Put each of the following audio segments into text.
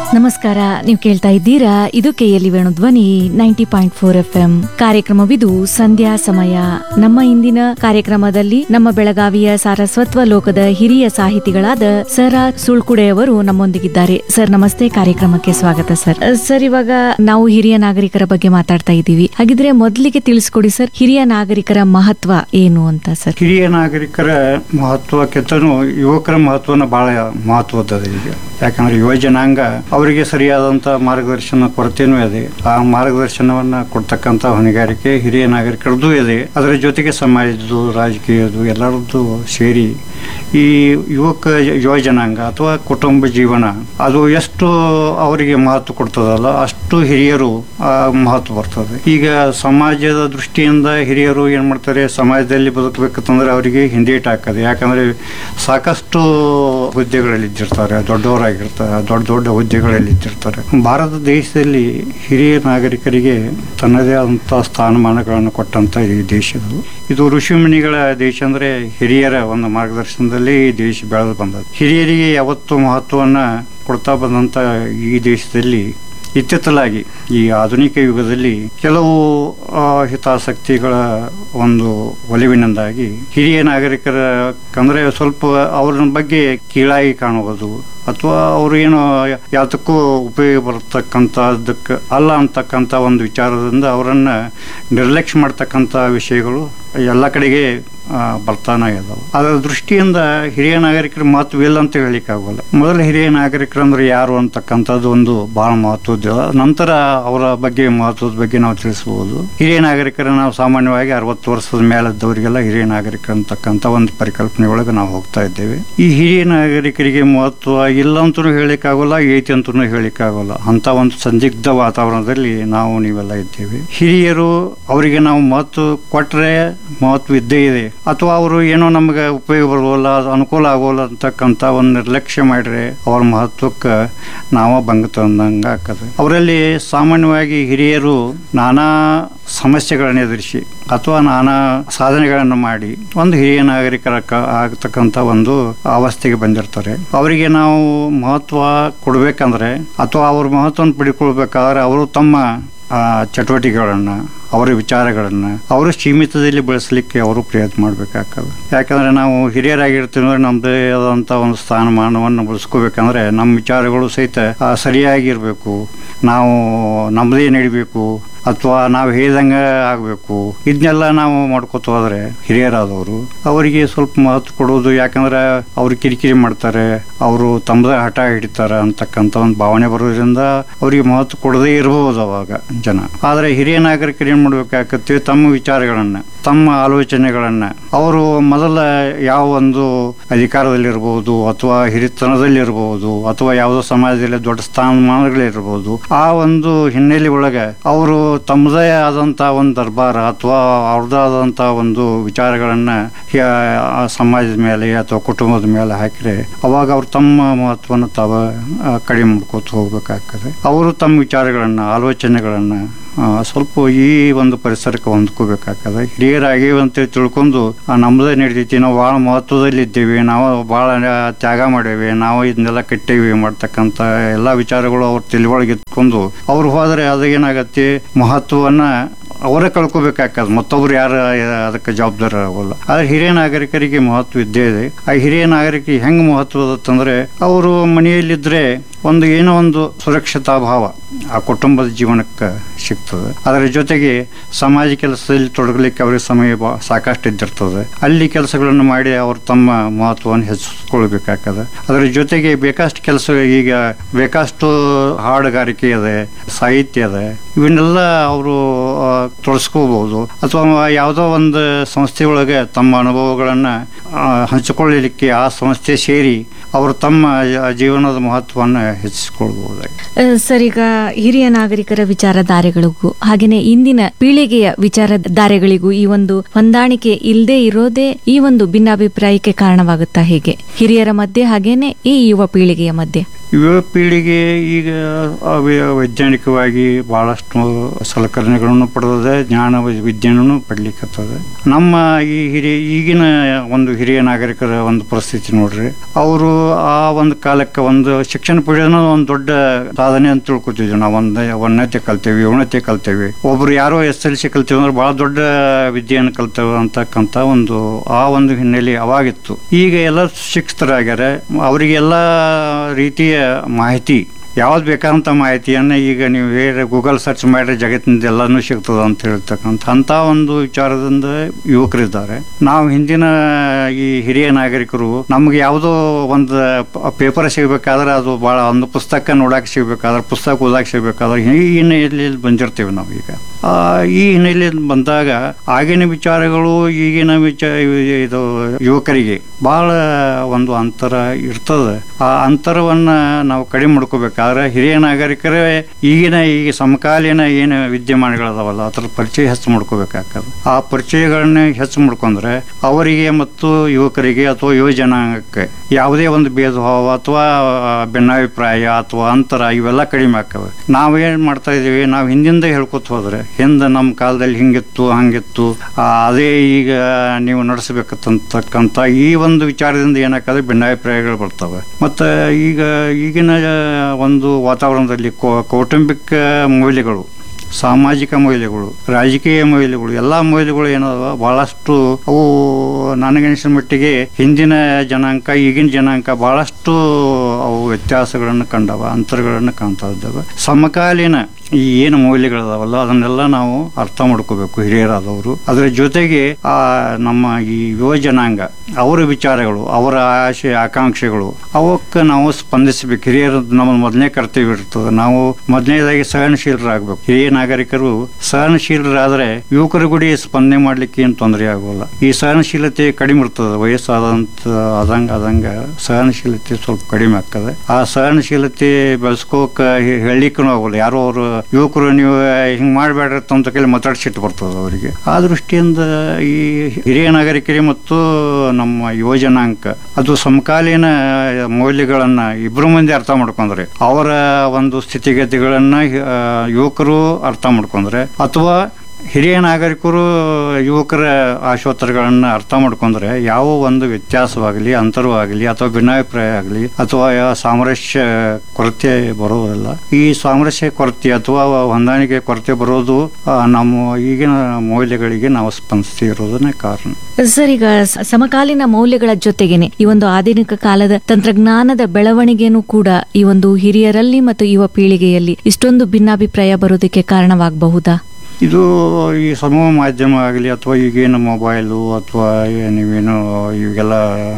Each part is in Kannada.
ನಮಸ್ಕಾರ ನೀವು ಕೇಳ್ತಾ ಇದ್ದೀರಾ ಇದು KLE Venu Dhwani ninety point four F M ಕಾರ್ಯಕ್ರಮವಿದು ಸಂಧ್ಯಾ ಸಮಯ ನಮ್ಮ ಇಂದಿನ ಕಾರ್ಯಕ್ರಮದಲ್ಲಿ ನಮ್ಮ ಬೆಳಗಾವಿಯ ಸಾರಸ್ವತ್ವ ಲೋಕದ ಹಿರಿಯ ಸಾಹಿತಿಗಳಾದ ಸರ ಸುಳ್ಕುಡೆಯವರು ನಮ್ಮೊಂದಿಗಿದ್ದಾರೆ ಸರ್ ನಮಸ್ತೆ ಕಾರ್ಯಕ್ರಮಕ್ಕೆ ಸ್ವಾಗತ ಸರ್ ಅಹ್, ಸರ್ ಇವಾಗ ನಾವು ಹಿರಿಯ ನಾಗರಿಕರ ಬಗ್ಗೆ ಮಾತಾಡ್ತಾ ಇದ್ದೀವಿ ಹಾಗಿದ್ರೆ ಮೊದಲಿಗೆ ತಿಳಿಸ್ಕೊಡಿ ಸರ್ ಹಿರಿಯ ನಾಗರಿಕರ ಮಹತ್ವ ಏನು ಅಂತ ಸರ್ ಹಿರಿಯ ನಾಗರಿಕರ ಮಹತ್ವಕ್ಕಿಂತನೂ ಯುವಕರ ಮಹತ್ವನ ಬಹಳ ಮಹತ್ವದ ಈಗ ಯಾಕಂದ್ರೆ ಯುವ ಜನಾಂಗ ಅವರಿಗೆ ಸರಿಯಾದಂತ ಮಾರ್ಗದರ್ಶನ ಕೊರತೆನೂ ಇದೆ ಆ ಮಾರ್ಗದರ್ಶನವನ್ನ ಕೊಡ್ತಕ್ಕಂತ ಹೊಣೆಗಾರಿಕೆ ಹಿರಿಯ ನಾಗರಿಕರದ್ದು ಇದೆ ಅದರ ಜೊತೆಗೆ ಸಮಾಜದ್ದು ರಾಜಕೀಯದ್ದು ಎಲ್ಲರದ್ದು ಸೇರಿ ಈ ಯುವಕ ಯುವ ಜನಾಂಗ ಅಥವಾ ಕುಟುಂಬ ಜೀವನ ಅದು ಎಷ್ಟು ಅವರಿಗೆ ಮಹತ್ವ ಕೊಡ್ತದಲ್ಲ ಅಷ್ಟು ಹಿರಿಯರು ಆ ಮಹತ್ವ ಬರ್ತದೆ ಈಗ ಸಮಾಜದ ದೃಷ್ಟಿಯಿಂದ ಹಿರಿಯರು ಏನ್ ಮಾಡ್ತಾರೆ ಸಮಾಜದಲ್ಲಿ ಬದುಕಬೇಕಂತಂದ್ರೆ ಅವರಿಗೆ ಹಿಂದೇಟ್ ಹಾಕದೆ ಯಾಕಂದ್ರೆ ಸಾಕಷ್ಟು ಹುದ್ದೆಗಳಲ್ಲಿ ಇದ್ದಿರ್ತಾರೆ ದೊಡ್ಡವರಾಗಿರ್ತಾರೆ ದೊಡ್ಡ ದೊಡ್ಡ ಹುದ್ದೆಗಳಲ್ಲಿ ಇದ್ದಿರ್ತಾರೆ ಭಾರತ ದೇಶದಲ್ಲಿ ಹಿರಿಯ ನಾಗರಿಕರಿಗೆ ತನ್ನದೇ ಆದಂತಹ ಸ್ಥಾನಮಾನಗಳನ್ನು ಕೊಟ್ಟಂತ ಈ ದೇಶದು ಇದು ಋಷಿಮುನಿಗಳ ದೇಶ ಅಂದ್ರೆ ಹಿರಿಯರ ಒಂದು ಮಾರ್ಗದರ್ಶನದಲ್ಲಿ ಈ ದೇಶ ಬೆಳೆದು ಬಂದದ್ದು ಹಿರಿಯರಿಗೆ ಯಾವತ್ತು ಮಹತ್ವವನ್ನ ಕೊಡ್ತಾ ಬಂದಂತ ಈ ದೇಶದಲ್ಲಿ ಇತ್ತಿತ್ತಲಾಗಿ ಈ ಆಧುನಿಕ ಯುಗದಲ್ಲಿ ಕೆಲವು ಆ, ಹಿತಾಸಕ್ತಿಗಳ ಒಂದು ಒಲಿವಿನಿಂದಾಗಿ ಹಿರಿಯ ನಾಗರಿಕರ ಅಂದ್ರೆ ಸ್ವಲ್ಪ ಅವ್ರ ಬಗ್ಗೆ ಕೀಳಾಗಿ ಕಾಣುವುದು ಅಥವಾ ಅವರು ಏನು ಯಾತಕ್ಕೂ ಉಪಯೋಗ ಬರತಕ್ಕಂಥದ್ದಕ್ಕೆ ಅಲ್ಲ ಅಂತಕ್ಕಂಥ ಒಂದು ವಿಚಾರದಿಂದ ಅವರನ್ನ ನಿರ್ಲಕ್ಷ್ಯ ಮಾಡ್ತಕ್ಕಂಥ ವಿಷಯಗಳು ಎಲ್ಲ ಕಡೆಗೆ ಆ, ಬರ್ತಾನೆ ಇದಾವೆ ಅದರ ದೃಷ್ಟಿಯಿಂದ ಹಿರಿಯ ನಾಗರಿಕರ ಮಹತ್ವ ಇಲ್ಲ ಅಂತ ಹೇಳಿಕ್ಕಾಗಲ್ಲ ಮೊದಲ ಹಿರಿಯ ನಾಗರಿಕರು ಅಂದ್ರೆ ಯಾರು ಅಂತಕ್ಕಂಥದ್ದು ಒಂದು ಬಹಳ ಮಹತ್ವದ ನಂತರ ಅವರ ಬಗ್ಗೆ ಮಹತ್ವದ ಬಗ್ಗೆ ನಾವು ತಿಳಿಸಬಹುದು ಹಿರಿಯ ನಾಗರಿಕರ ನಾವು ಸಾಮಾನ್ಯವಾಗಿ ಅರವತ್ತು ವರ್ಷದ ಮೇಲದ್ದವರಿಗೆಲ್ಲ ಹಿರಿಯ ನಾಗರಿಕರು ಅಂತಕ್ಕಂಥ ಒಂದು ಪರಿಕಲ್ಪನೆ ಒಳಗೆ ನಾವು ಹೋಗ್ತಾ ಇದ್ದೇವೆ ಈ ಹಿರಿಯ ನಾಗರಿಕರಿಗೆ ಮಹತ್ವ ಇಲ್ಲ ಅಂತಲೂ ಹೇಳಿಕ್ಕಾಗಲ್ಲ ಐತಿ ಅಂತಲೂ ಹೇಳಿಕ್ಕಾಗಲ್ಲ ಅಂತ ಒಂದು ಸಂದಿಗ್ಧ ವಾತಾವರಣದಲ್ಲಿ ನಾವು ನೀವೆಲ್ಲ ಇದ್ದೇವೆ ಹಿರಿಯರು ಅವರಿಗೆ ನಾವು ಮಹತ್ವ ಕೊಟ್ರೆ ಮಹತ್ವ ಇದ್ದೇ ಇದೆ ಅಥವಾ ಅವರು ಏನೋ ನಮಗೆ ಉಪಯೋಗ ಬರೋಲ್ಲ ಅದು ಅನುಕೂಲ ಆಗೋಲ್ಲ ಅಂತಕ್ಕಂಥ ಒಂದು ನಿರ್ಲಕ್ಷ್ಯ ಮಾಡ್ರೆ ಅವ್ರ ಮಹತ್ವಕ್ಕೆ ನಾವ ಭಂಗ ತಂದಂಗ ಆಗ್ತದೆ ಅವರಲ್ಲಿ ಸಾಮಾನ್ಯವಾಗಿ ಹಿರಿಯರು ನಾನಾ ಸಮಸ್ಯೆಗಳನ್ನು ಎದುರಿಸಿ ಅಥವಾ ನಾನಾ ಸಾಧನೆಗಳನ್ನು ಮಾಡಿ ಒಂದು ಹಿರಿಯ ನಾಗರಿಕರ ಕ- ಆಗ್ತಕ್ಕಂಥ ಒಂದು ಅವಸ್ಥೆಗೆ ಬಂದಿರ್ತಾರೆ ಅವರಿಗೆ ನಾವು ಮಹತ್ವ ಕೊಡ್ಬೇಕಂದ್ರೆ ಅಥವಾ ಅವ್ರ ಮಹತ್ವವನ್ನು ಪಡ್ಕೊಳ್ಬೇಕಾದ್ರೆ ಅವರು ತಮ್ಮ ಆ, ಚಟುವಟಿಕೆಗಳನ್ನ ಅವರ ವಿಚಾರಗಳನ್ನ ಅವರು ಸೀಮಿತದಲ್ಲಿ ಬೆಳೆಸಲಿಕ್ಕೆ ಅವರು ಪ್ರಯತ್ನ ಮಾಡಬೇಕಾಗ್ತದೆ ಯಾಕಂದ್ರೆ ನಾವು ಹಿರಿಯರಾಗಿರ್ತೀವಿ ಅಂದ್ರೆ ನಮ್ಮದೇ ಆದಂಥ ಒಂದು ಸ್ಥಾನಮಾನವನ್ನು ಬಳಸ್ಕೋಬೇಕಂದ್ರೆ ನಮ್ಮ ವಿಚಾರಗಳು ಸಹಿತ ಆ, ಸರಿಯಾಗಿರ್ಬೇಕು ನಾವು ನಮ್ಮದೇ ನಡಿಬೇಕು ಅಥವಾ ನಾವು ಹೇಳ್ದಂಗೆ ಆಗಬೇಕು ಇದನ್ನೆಲ್ಲ ನಾವು ಮಾಡ್ಕೋತ ಹೋದ್ರೆ ಹಿರಿಯರಾದವರು ಅವರಿಗೆ ಸ್ವಲ್ಪ ಮಹತ್ವ ಕೊಡೋದು ಯಾಕಂದ್ರೆ ಅವ್ರು ಕಿರಿಕಿರಿ ಮಾಡ್ತಾರೆ ಅವರು ತಮ್ಮದೇ ಹಠ ಹಿಡಿತಾರೆ ಅಂತಕ್ಕಂಥ ಒಂದು ಭಾವನೆ ಬರೋದ್ರಿಂದ ಅವರಿಗೆ ಮಹತ್ವ ಕೊಡದೇ ಇರಬಹುದು ಅವಾಗ ಜನ ಆದ್ರೆ ಹಿರಿಯ ನಾಗರಿಕರು ಏನ್ ಮಾಡ್ಬೇಕಾಗತ್ತೆ ತಮ್ಮ ವಿಚಾರಗಳನ್ನ ತಮ್ಮ ಆಲೋಚನೆಗಳನ್ನ ಅವರು ಮೊದಲ ಯಾವ ಒಂದು ಅಧಿಕಾರದಲ್ಲಿರ್ಬೋದು ಅಥವಾ ಹಿರಿತನದಲ್ಲಿರ್ಬೋದು ಅಥವಾ ಯಾವುದೋ ಸಮಾಜದಲ್ಲಿ ದೊಡ್ಡ ಸ್ಥಾನಮಾನಗಳಿರ್ಬೋದು ಆ ಒಂದು ಹಿನ್ನೆಲೆ ಒಳಗೆ ಅವರು ತಮ್ಮದೇ ಆದಂತ ಒಂದು ದರ್ಬಾರ ಅಥವಾ ಅವ್ರದ್ದೇ ಆದಂತ ಒಂದು ವಿಚಾರಗಳನ್ನ ಹಿ- ಆ ಸಮಾಜದ ಮೇಲೆ ಅಥವಾ ಕುಟುಂಬದ ಮೇಲೆ ಹಾಕಿದ್ರೆ ಅವಾಗ ಅವ್ರು ತಮ್ಮ ಮಹತ್ವವನ್ನು ತಾವ ಆ, ಕಡಿಮೆ ಮಾಡ್ಕೋತ ಹೋಗ್ಬೇಕಾಗ್ತದೆ ಅವರು ತಮ್ಮ ವಿಚಾರಗಳನ್ನ ಆಲೋಚನೆಗಳನ್ನ ಆ, ಸ್ವಲ್ಪ ಈ ಒಂದು ಪರಿಸರಕ್ಕೆ ಹೊಂದ್ಕೋಬೇಕಾಗ್ತದೆ ಹಿರಿಯರಾಗಿವೆ ಅಂತೇಳಿ ತಿಳ್ಕೊಂಡು ಆ, ನಮ್ಮದೇ ನಡೀತೈತಿ ನಾವು ಭಾಳ ಮಹತ್ವದಲ್ಲಿ ಇದ್ದೇವೆ ನಾವು ಭಾಳ ತ್ಯಾಗ ಮಾಡೇವಿ ನಾವು ಇದನ್ನೆಲ್ಲ ಕಟ್ಟೇವಿ ಮಾಡ್ತಕ್ಕಂಥ ಎಲ್ಲ ವಿಚಾರಗಳು ಅವ್ರ ತಿಳಿವೊಳಗೆ ಇಟ್ಕೊಂಡು ಅವ್ರು ಹೋದ್ರೆ ಅದು ಏನಾಗತ್ತೆ ಮಹತ್ವವನ್ನ ಅವರೇ ಕಳ್ಕೊಬೇಕಾಗ್ತದೆ ಮತ್ತೊಬ್ರು ಯಾರು ಅದಕ್ಕೆ ಜವಾಬ್ದಾರ ಆಗೋಲ್ಲ ಆದ್ರೆ ಹಿರಿಯ ನಾಗರಿಕರಿಗೆ ಮಹತ್ವ ಇದ್ದೇ ಇದೆ ಆ ಹಿರಿಯ ನಾಗರಿಕರಿಗೆ ಹೆಂಗ್ ಮಹತ್ವ ಅದಂದ್ರೆ ಅವರು ಮನೆಯಲ್ಲಿದ್ರೆ ಒಂದು ಏನೋ ಒಂದು ಸುರಕ್ಷತಾ ಭಾವ ಆ ಕುಟುಂಬದ ಜೀವನಕ್ಕೆ ಸಿಗ್ತದೆ ಅದರ ಜೊತೆಗೆ ಸಮಾಜ ಕೆಲಸದಲ್ಲಿ ತೊಡಗಲಿಕ್ಕೆ ಅವರಿಗೆ ಸಮಯ ಬಾ- ಸಾಕಷ್ಟು ಇದ್ದಿರ್ತದೆ ಅಲ್ಲಿ ಕೆಲಸಗಳನ್ನು ಮಾಡಿ ಅವರು ತಮ್ಮ ಮಹತ್ವವನ್ನು ಹೆಚ್ಚಿಸ್ಕೊಳ್ಬೇಕಾಗ್ತದೆ ಅದರ ಜೊತೆಗೆ ಬೇಕಷ್ಟು ಕೆಲಸ ಈಗ ಬೇಕಷ್ಟು ಹಾಡುಗಾರಿಕೆ ಇದೆ ಸಾಹಿತ್ಯ ಇದೆ ಇವನ್ನೆಲ್ಲ ಅವರು ತೊಡಸ್ಕೋಬಹುದು ಅಥವಾ ಯಾವುದೋ ಒಂದು ಸಂಸ್ಥೆ ಒಳಗೆ ತಮ್ಮ ಅನುಭವಗಳನ್ನ ಆ, ಹಂಚಿಕೊಳ್ಳಲಿಕ್ಕೆ ಆ ಸಂಸ್ಥೆ ಸೇರಿ ಅವರು ತಮ್ಮ ಜ- ಜೀವನದ ಮಹತ್ವವನ್ನು ಹೆಚ್ಚಿಸಿಕೊಳ್ಬಹುದಾಗಿ ಅಹ್, ಸರ್ ಈಗ ಹಿರಿಯ ನಾಗರಿಕರ ವಿಚಾರಧಾರೆಗಳಿಗೂ ಹಾಗೇನೆ ಇಂದಿನ ಪೀಳಿಗೆಯ ವಿಚಾರಧಾರೆಗಳಿಗೂ ಈ ಒಂದು ಹೊಂದಾಣಿಕೆ ಇಲ್ಲದೆ ಇರೋದೇ ಈ ಒಂದು ಭಿನ್ನಾಭಿಪ್ರಾಯಕ್ಕೆ ಕಾರಣವಾಗುತ್ತಾ ಹೇಗೆ ಹಿರಿಯರ ಮಧ್ಯೆ ಹಾಗೇನೆ ಈ ಯುವ ಪೀಳಿಗೆಯ ಮಧ್ಯೆ ಯುವ ಪೀಳಿಗೆ ಈಗ ಅವ್ಯ- ವೈಜ್ಞಾನಿಕವಾಗಿ ಬಹಳಷ್ಟು ಸಲಕರಣೆಗಳನ್ನು ಪಡೆದಿದೆ ಜ್ಞಾನ ವಿ- ವಿಜ್ಞಾನವನ್ನು ಪಡ್ಲಿಕ್ಕತ್ತದ ನಮ್ಮ ಈ ಹಿರಿಯ ಈಗಿನ ಒಂದು ಹಿರಿಯ ನಾಗರಿಕರ ಒಂದು ಪರಿಸ್ಥಿತಿ ನೋಡ್ರಿ ಅವರು ಆ ಒಂದು ಕಾಲಕ್ಕೆ ಒಂದು ಶಿಕ್ಷಣ ಪಡೆಯೋದನ್ನ ಒಂದು ದೊಡ್ಡ ಸಾಧನೆ ಅಂತ ತಿಳ್ಕೊತಿದ್ವಿ ನಾವು ಒಂದು ಒಂದನೇತೆ ಕಲ್ತೇವಿ ಏಳನೇತೆ ಕಲ್ತೇವಿ ಒಬ್ರು ಯಾರೋ ಎಸ್ ಎಲ್ ಸಿ ಕಲ್ತೇವೆ ಅಂದ್ರೆ ಬಹಳ ದೊಡ್ಡ ವಿದ್ಯೆಯನ್ನು ಕಲ್ತೇವೆ ಅಂತಕ್ಕಂಥ ಒಂದು ಆ ಒಂದು ಹಿನ್ನೆಲೆ ಅವಾಗಿತ್ತು ಈಗ ಎಲ್ಲ ಶಿಕ್ಷಿತರಾಗ್ಯಾರ ಅವರಿಗೆಲ್ಲ ರೀತಿಯ ಮಾಹಿತಿ ಯಾವ್ದು ಬೇಕಾದಂಥ ಮಾಹಿತಿಯನ್ನು ಈಗ ನೀವು ಬೇರೆ ಗೂಗಲ್ ಸರ್ಚ್ ಮಾಡಿದ್ರೆ ಜಗತ್ತಿನಿಂದ ಎಲ್ಲನೂ ಸಿಗ್ತದೆ ಅಂತ ಹೇಳ್ತಕ್ಕಂಥ ಅಂಥ ಒಂದು ವಿಚಾರದಿಂದ ಯುವಕರಿದ್ದಾರೆ ನಾವು ಹಿಂದಿನ ಈ ಹಿರಿಯ ನಾಗರಿಕರು ನಮ್ಗೆ ಯಾವುದೋ ಒಂದು ಪೇಪರ್ ಸಿಗಬೇಕಾದ್ರೆ ಅದು ಭಾಳ ಒಂದು ಪುಸ್ತಕ ನೋಡಕ್ಕೆ ಸಿಗಬೇಕಾದ್ರೆ ಪುಸ್ತಕ ಓದಕ್ಕೆ ಸಿಗಬೇಕಾದ್ರೆ ಈ ಹಿನ್ನೆಲೆಯಲ್ಲಿ ಬಂದಿರ್ತೀವಿ ನಾವು ಈಗ ಆ, ಈ ಹಿನ್ನೆಲೆಯಲ್ಲಿ ಬಂದಾಗ ಆಗಿನ ವಿಚಾರಗಳು ಈಗಿನ ವಿಚಾರ ಇದು ಯುವಕರಿಗೆ ಬಹಳ ಒಂದು ಅಂತರ ಇರ್ತದೆ ಆ ಅಂತರವನ್ನ ನಾವು ಕಡಿಮೆ ಮಾಡ್ಕೋಬೇಕಾದ್ರೆ ಹಿರಿಯ ನಾಗರಿಕರೇ ಈಗಿನ ಈಗ ಸಮಕಾಲೀನ ಏನು ವಿದ್ಯಮಾನಗಳದಾವಲ್ಲ ಅದ್ರ ಪರಿಚಯ ಹೆಚ್ಚು ಮಾಡ್ಕೋಬೇಕಾಗ್ತದೆ ಆ ಪರಿಚಯಗಳನ್ನ ಹೆಚ್ಚು ಮಾಡ್ಕೊಂಡ್ರೆ ಅವರಿಗೆ ಮತ್ತು ಯುವಕರಿಗೆ ಅಥವಾ ಯುವ ಜನಾಂಗಕ್ಕೆ ಯಾವುದೇ ಒಂದು ಭೇದ ಭಾವ ಅಥವಾ ಭಿನ್ನಾಭಿಪ್ರಾಯ ಅಥವಾ ಅಂತರ ಇವೆಲ್ಲ ಕಡಿಮೆ ಆಗ್ತವೆ ನಾವೇನ್ ಮಾಡ್ತಾ ಇದೀವಿ ನಾವು ಹಿಂದಿಂದ ಹೇಳ್ಕೊತ ಹೋದ್ರೆ ಹಿಂದೆ ನಮ್ಮ ಕಾಲದಲ್ಲಿ ಹಿಂಗಿತ್ತು ಹಂಗಿತ್ತು ಆ, ಅದೇ ಈಗ ನೀವು ನಡೆಸಬೇಕಂತಕ್ಕಂಥ ಈ ಒಂದು ವಿಚಾರದಿಂದ ಏನಾಗ್ತದೆ ಭಿನ್ನಾಭಿಪ್ರಾಯಗಳು ಬರ್ತವೆ ಮತ್ತು ಈಗ ಈಗಿನ ಒಂದು ವಾತಾವರಣದಲ್ಲಿ ಕೌ- ಕೌಟುಂಬಿಕ ಮೌಲ್ಯಗಳು ಸಾಮಾಜಿಕ ಮೌಲ್ಯಗಳು ರಾಜಕೀಯ ಮೌಲ್ಯಗಳು ಎಲ್ಲ ಮೌಲ್ಯಗಳು ಏನದ ಬಹಳಷ್ಟು ಅವು ನನಗನಿಸಿದ ಮಟ್ಟಿಗೆ ಹಿಂದಿನ ಜನಾಂಗ ಈಗಿನ ಜನಾಂಗ ಬಹಳಷ್ಟು ಅವು ವ್ಯತ್ಯಾಸಗಳನ್ನು ಕಂಡವ ಅಂತರಗಳನ್ನು ಕಾಣ್ತಾ ಇದ್ದಾವೆ ಸಮಕಾಲೀನ ಈ ಏನು ಮೌಲ್ಯಗಳದಾವಲ್ಲ ಅದನ್ನೆಲ್ಲ ನಾವು ಅರ್ಥ ಮಾಡ್ಕೋಬೇಕು ಹಿರಿಯರಾದವರು ಅದರ ಜೊತೆಗೆ ಆ ನಮ್ಮ ಈ ಯುವ ಜನಾಂಗ ಅವರ ವಿಚಾರಗಳು ಅವರ ಆಶೆ ಆಕಾಂಕ್ಷೆಗಳು ಅವಕ್ಕೆ ನಾವು ಸ್ಪಂದಿಸಬೇಕು ಹಿರಿಯರ ನಮ್ಮ ಮೊದಲನೇ ಕರ್ತವ್ಯ ಇರ್ತದೆ ನಾವು ಮೊದಲನೇದಾಗಿ ಸಹನಶೀಲರಾಗಬೇಕು ಹಿರಿಯ ನಾಗರಿಕರು ಸಹನಶೀಲರಾದರೆ ಯುವಕರ ಗುಡಿ ಸ್ಪಂದನೆ ಮಾಡ್ಲಿಕ್ಕೆ ಏನು ತೊಂದರೆ ಆಗೋಲ್ಲ ಈ ಸಹನಶೀಲತೆ ಕಡಿಮೆ ಇರ್ತದೆ ವಯಸ್ಸಾದಂತ ಆದಂಗ ಆದಂಗ ಸಹನಶೀಲತೆ ಸ್ವಲ್ಪ ಕಡಿಮೆ ಆಗ್ತದೆ ಆ ಸಹನಶೀಲತೆ ಬೆಳೆಸ್ಕೋಕ ಹೇಳಲಿಕ್ಕೂ ಆಗೋಲ್ಲ ಯಾರೋ ಅವರು ಯುವಕರು ನೀವು ಹಿಂಗ್ ಮಾಡಬೇಡ್ರಿ ಅಂತ ಕೈಲಿ ಮಾತಾಡ್ಸಿಟ್ಟು ಬರ್ತದೆ ಅವರಿಗೆ ಆ ದೃಷ್ಟಿಯಿಂದ ಈ ಹಿರಿಯ ನಾಗರಿಕರಿಗೆ ಮತ್ತು ನಮ್ಮ ಯುವ ಜನಾಂಗ ಅದು ಸಮಕಾಲೀನ ಮೌಲ್ಯಗಳನ್ನ ಇಬ್ರು ಮಂದಿ ಅರ್ಥ ಮಾಡ್ಕೊಂಡ್ರೆ ಅವರ ಒಂದು ಸ್ಥಿತಿಗತಿಗಳನ್ನ ಆ, ಯುವಕರು ಅರ್ಥ ಮಾಡ್ಕೊಂಡ್ರೆ ಅಥವಾ ಹಿರಿಯ ನಾಗರಿಕರು ಯುವಕರ ಆಶೋತ್ತರಗಳನ್ನು ಅರ್ಥ ಮಾಡ್ಕೊಂಡ್ರೆ ಯಾವ ಒಂದು ವ್ಯತ್ಯಾಸವಾಗಲಿ ಅಂತರವಾಗಲಿ ಅಥವಾ ಭಿನ್ನಾಭಿಪ್ರಾಯ ಆಗಲಿ ಅಥವಾ ಯಾವ ಸಾಮರಸ್ಯ ಕೊರತೆ ಬರೋದಿಲ್ಲ ಈ ಸಾಮರಸ್ಯ ಕೊರತೆ ಅಥವಾ ಹೊಂದಾಣಿಕೆ ಕೊರತೆ ಬರೋದು ಆ, ನಮ್ಮ ಈಗಿನ ಮೌಲ್ಯಗಳಿಗೆ ನಾವು ಸ್ಪಂದಿಸ್ತಿರೋದನ್ನೇ ಕಾರಣ ಸರ್ ಈಗ ಸ- ಸಮಕಾಲೀನ ಮೌಲ್ಯಗಳ ಜೊತೆಗೇನೆ ಈ ಒಂದು ಆಧುನಿಕ ಕಾಲದ ತಂತ್ರಜ್ಞಾನದ ಬೆಳವಣಿಗೆನೂ ಕೂಡ ಈ ಒಂದು ಹಿರಿಯರಲ್ಲಿ ಮತ್ತು ಯುವ ಪೀಳಿಗೆಯಲ್ಲಿ ಇಷ್ಟೊಂದು ಭಿನ್ನಾಭಿಪ್ರಾಯ ಬರೋದಕ್ಕೆ ಕಾರಣವಾಗಬಹುದಾ ಇದು ಈ ಸಮೂಹ ಮಾಧ್ಯಮ ಆಗಲಿ ಅಥವಾ ಈಗೇನು ಮೊಬೈಲು ಅಥವಾ ನೀವೇನು ಇವೆಲ್ಲ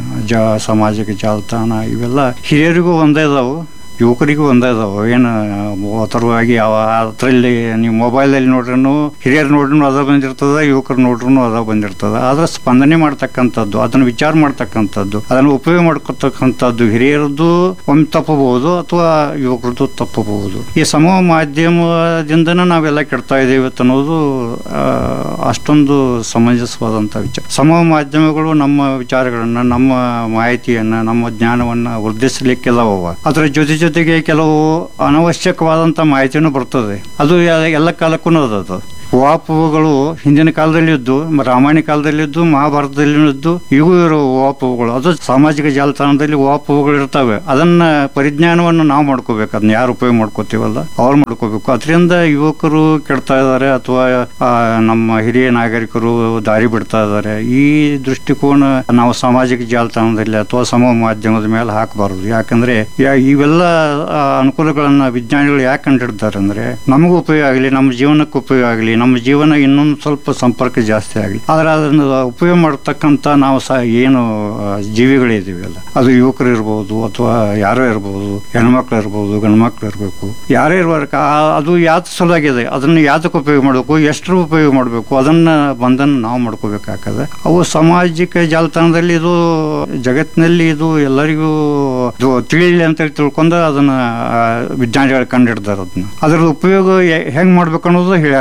ಜ ಸಾಮಾಜಿಕ ಜಾಲತಾಣ ಇವೆಲ್ಲ ಹಿರಿಯರಿಗೂ ಒಂದೇ ಇದಾವು ಯುವಕರಿಗೂ ಒಂದೇ ಇದಾವೆ ಏನು ಅಥರವಾಗಿ ಅವ ಅದರಲ್ಲಿ ನೀವು ಮೊಬೈಲಲ್ಲಿ ನೋಡ್ರೂ ಹಿರಿಯರು ನೋಡ್ರೂ ಅದ ಬಂದಿರ್ತದ ಯುವಕರು ನೋಡ್ರೂ ಅದ ಬಂದಿರ್ತದ ಆದ್ರೆ ಸ್ಪಂದನೆ ಮಾಡ್ತಕ್ಕಂಥದ್ದು ಅದನ್ನು ವಿಚಾರ ಮಾಡ್ತಕ್ಕಂಥದ್ದು ಅದನ್ನು ಉಪಯೋಗ ಮಾಡ್ಕೊತಕ್ಕಂಥದ್ದು ಹಿರಿಯರದ್ದು ಒಮ್ಮೆ ತಪ್ಪಬಹುದು ಅಥವಾ ಯುವಕರದ್ದು ತಪ್ಪಬಹುದು ಈ ಸಮೂಹ ಮಾಧ್ಯಮದಿಂದನೇ ನಾವೆಲ್ಲ ಕೆಡ್ತಾ ಇದ್ದೇವೆ ಅನ್ನೋದು ಆ, ಅಷ್ಟೊಂದು ಸಮಂಜಸವಾದಂಥ ವಿಚಾರ ಸಮೂಹ ಮಾಧ್ಯಮಗಳು ನಮ್ಮ ವಿಚಾರಗಳನ್ನ ನಮ್ಮ ಮಾಹಿತಿಯನ್ನ ನಮ್ಮ ಜ್ಞಾನವನ್ನ ವೃದ್ಧಿಸಲಿಕ್ಕೆಲ್ಲವವ ಅದರ ಜೊತೆ ಜೊತೆಗೆ ಕೆಲವು ಅನವಶ್ಯಕವಾದಂಥ ಮಾಹಿತಿನೂ ಬರ್ತದೆ ಅದು ಎ- ಎಲ್ಲ ಕಾಲಕ್ಕೂ ಅದು ವಾಪುಗಳು ಹಿಂದಿನ ಕಾಲದಲ್ಲಿ ಇದ್ದು ರಾಮಾಯಣ ಕಾಲದಲ್ಲಿ ಇದ್ದು ಮಹಾಭಾರತದಲ್ಲಿ ಇದ್ದು ಇವು ಇರೋ ವಾಪುಗಳು ಅದು ಸಾಮಾಜಿಕ ಜಾಲತಾಣದಲ್ಲಿ ವಾಪುಗಳು ಇರ್ತವೆ ಅದನ್ನ ಪರಿಜ್ಞಾನವನ್ನು ನಾವು ಮಾಡ್ಕೋಬೇಕು ಅದನ್ನ ಯಾರು ಉಪಯೋಗ ಮಾಡ್ಕೋತೀವಲ್ಲ ಅವ್ರು ಮಾಡ್ಕೋಬೇಕು ಅದರಿಂದ ಯುವಕರು ಕೆಡ್ತಾ ಇದ್ದಾರೆ ಅಥವಾ ಆ, ನಮ್ಮ ಹಿರಿಯ ನಾಗರಿಕರು ದಾರಿ ಬಿಡ್ತಾ ಇದ್ದಾರೆ ಈ ದೃಷ್ಟಿಕೋನ ನಾವು ಸಾಮಾಜಿಕ ಜಾಲತಾಣದಲ್ಲಿ ಅಥವಾ ಸಮೂಹ ಮಾಧ್ಯಮದ ಮೇಲೆ ಹಾಕಬಾರದು ಯಾಕಂದ್ರೆ ಯಾ- ಇವೆಲ್ಲ ಆ, ಅನುಕೂಲಗಳನ್ನ ವಿಜ್ಞಾನಿಗಳು ಯಾಕೆ ಕಂಡಿಡ್ತಾರೆ ಅಂದ್ರೆ ನಮಗೂ ಉಪಯೋಗ ಆಗಲಿ ನಮ್ಮ ಜೀವನಕ್ಕೆ ಉಪಯೋಗ ಆಗಲಿ ನಮ್ಮ ಜೀವನ ಇನ್ನೊಂದು ಸ್ವಲ್ಪ ಸಂಪರ್ಕ ಜಾಸ್ತಿ ಆಗಲಿ ಆದ್ರೆ ಅದನ್ನು ಉಪಯೋಗ ಮಾಡತಕ್ಕಂಥ ನಾವು ಸಹ ಏನು ಆ, ಜೀವಿಗಳಿದ್ದೀವಿ ಅಲ್ಲ ಅದು ಯುವಕರು ಇರ್ಬೋದು ಅಥವಾ ಯಾರೋ ಇರ್ಬೋದು ಹೆಣ್ಮಕ್ಳು ಇರ್ಬೋದು ಗಂಡ್ಮಕ್ಳು ಇರಬೇಕು ಯಾರೇ ಇರ್ಬೇಕು ಆ- ಅದು ಯಾವ್ದು ಸಲುವಾಗಿದೆ ಅದನ್ನ ಯಾವ್ದಕ್ಕೆ ಉಪಯೋಗ ಮಾಡಬೇಕು ಎಷ್ಟರ ಉಪಯೋಗ ಮಾಡಬೇಕು ಅದನ್ನ ಬಂಧನ ನಾವು ಮಾಡ್ಕೋಬೇಕಾಗ್ತದೆ ಅವು ಸಾಮಾಜಿಕ ಜಾಲತಾಣದಲ್ಲಿ ಇದು ಜಗತ್ತಿನಲ್ಲಿ ಇದು ಎಲ್ಲರಿಗೂ ಇದು ತಿಳಿಲಿ ಅಂತ ಹೇಳಿ ತಿಳ್ಕೊಂಡು ಅದನ್ನ ಆ, ವಿಜ್ಞಾನಿಗಳು ಕಂಡಿಡ್ದಾರ ಅದನ್ನ ಅದರ ಉಪಯೋಗ ಹೆ- ಹೆಂಗ್ ಮಾಡ್ಬೇಕು ಅನ್ನೋದು ಹೇಳ್ಯಾರ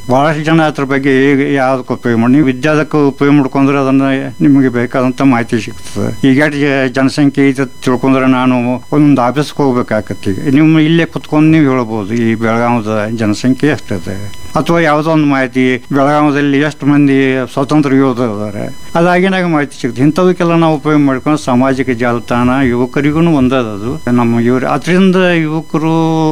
ಬಹಳಷ್ಟು ಜನ ಅದ್ರ ಬಗ್ಗೆ ಹೇಗೆ ಯಾವ್ದಕ್ಕೆ ಉಪಯೋಗ ಮಾಡಿ ನೀವು ವಿದ್ಯಾದಕ್ಕೆ ಉಪಯೋಗ ಮಾಡ್ಕೊಂಡ್ರೆ ಅದನ್ನ ನಿಮಗೆ ಬೇಕಾದಂತ ಮಾಹಿತಿ ಸಿಗ್ತದೆ ಈಗ ಎಷ್ಟ್ ಜ- ಜನಸಂಖ್ಯೆ ಇದೆ ತಿಳ್ಕೊಂಡ್ರೆ ನಾನು ಒಂದೊಂದು ಆಫೀಸ್ಗೆ ಹೋಗ್ಬೇಕಾಗತ್ತೆ ಈಗ ನೀವು ಇಲ್ಲೇ ಕುತ್ಕೊಂಡು ನೀವು ಹೇಳ್ಬೋದು ಈ ಬೆಳಗಾವದ ಜನಸಂಖ್ಯೆ ಎಷ್ಟಿದೆ ಅಥವಾ ಯಾವುದೋ ಒಂದು ಮಾಹಿತಿ ಬೆಳಗಾವದಲ್ಲಿ ಎಷ್ಟು ಮಂದಿ ಸ್ವತಂತ್ರ ಯೋಧರು ಇದ್ದಾರೆ ಅದಾಗಿನಾಗ ಮಾಹಿತಿ ಸಿಗುತ್ತೆ ಇಂಥದಕ್ಕೆಲ್ಲ ನಾವು ಉಪಯೋಗ ಮಾಡ್ಕೊಂಡು ಸಾಮಾಜಿಕ ಜಾಲತಾಣ ಯುವಕರಿಗೂ ಒಂದದು ನಮ್ಮ ಇವ್ರು ಅದರಿಂದ ಯುವಕರು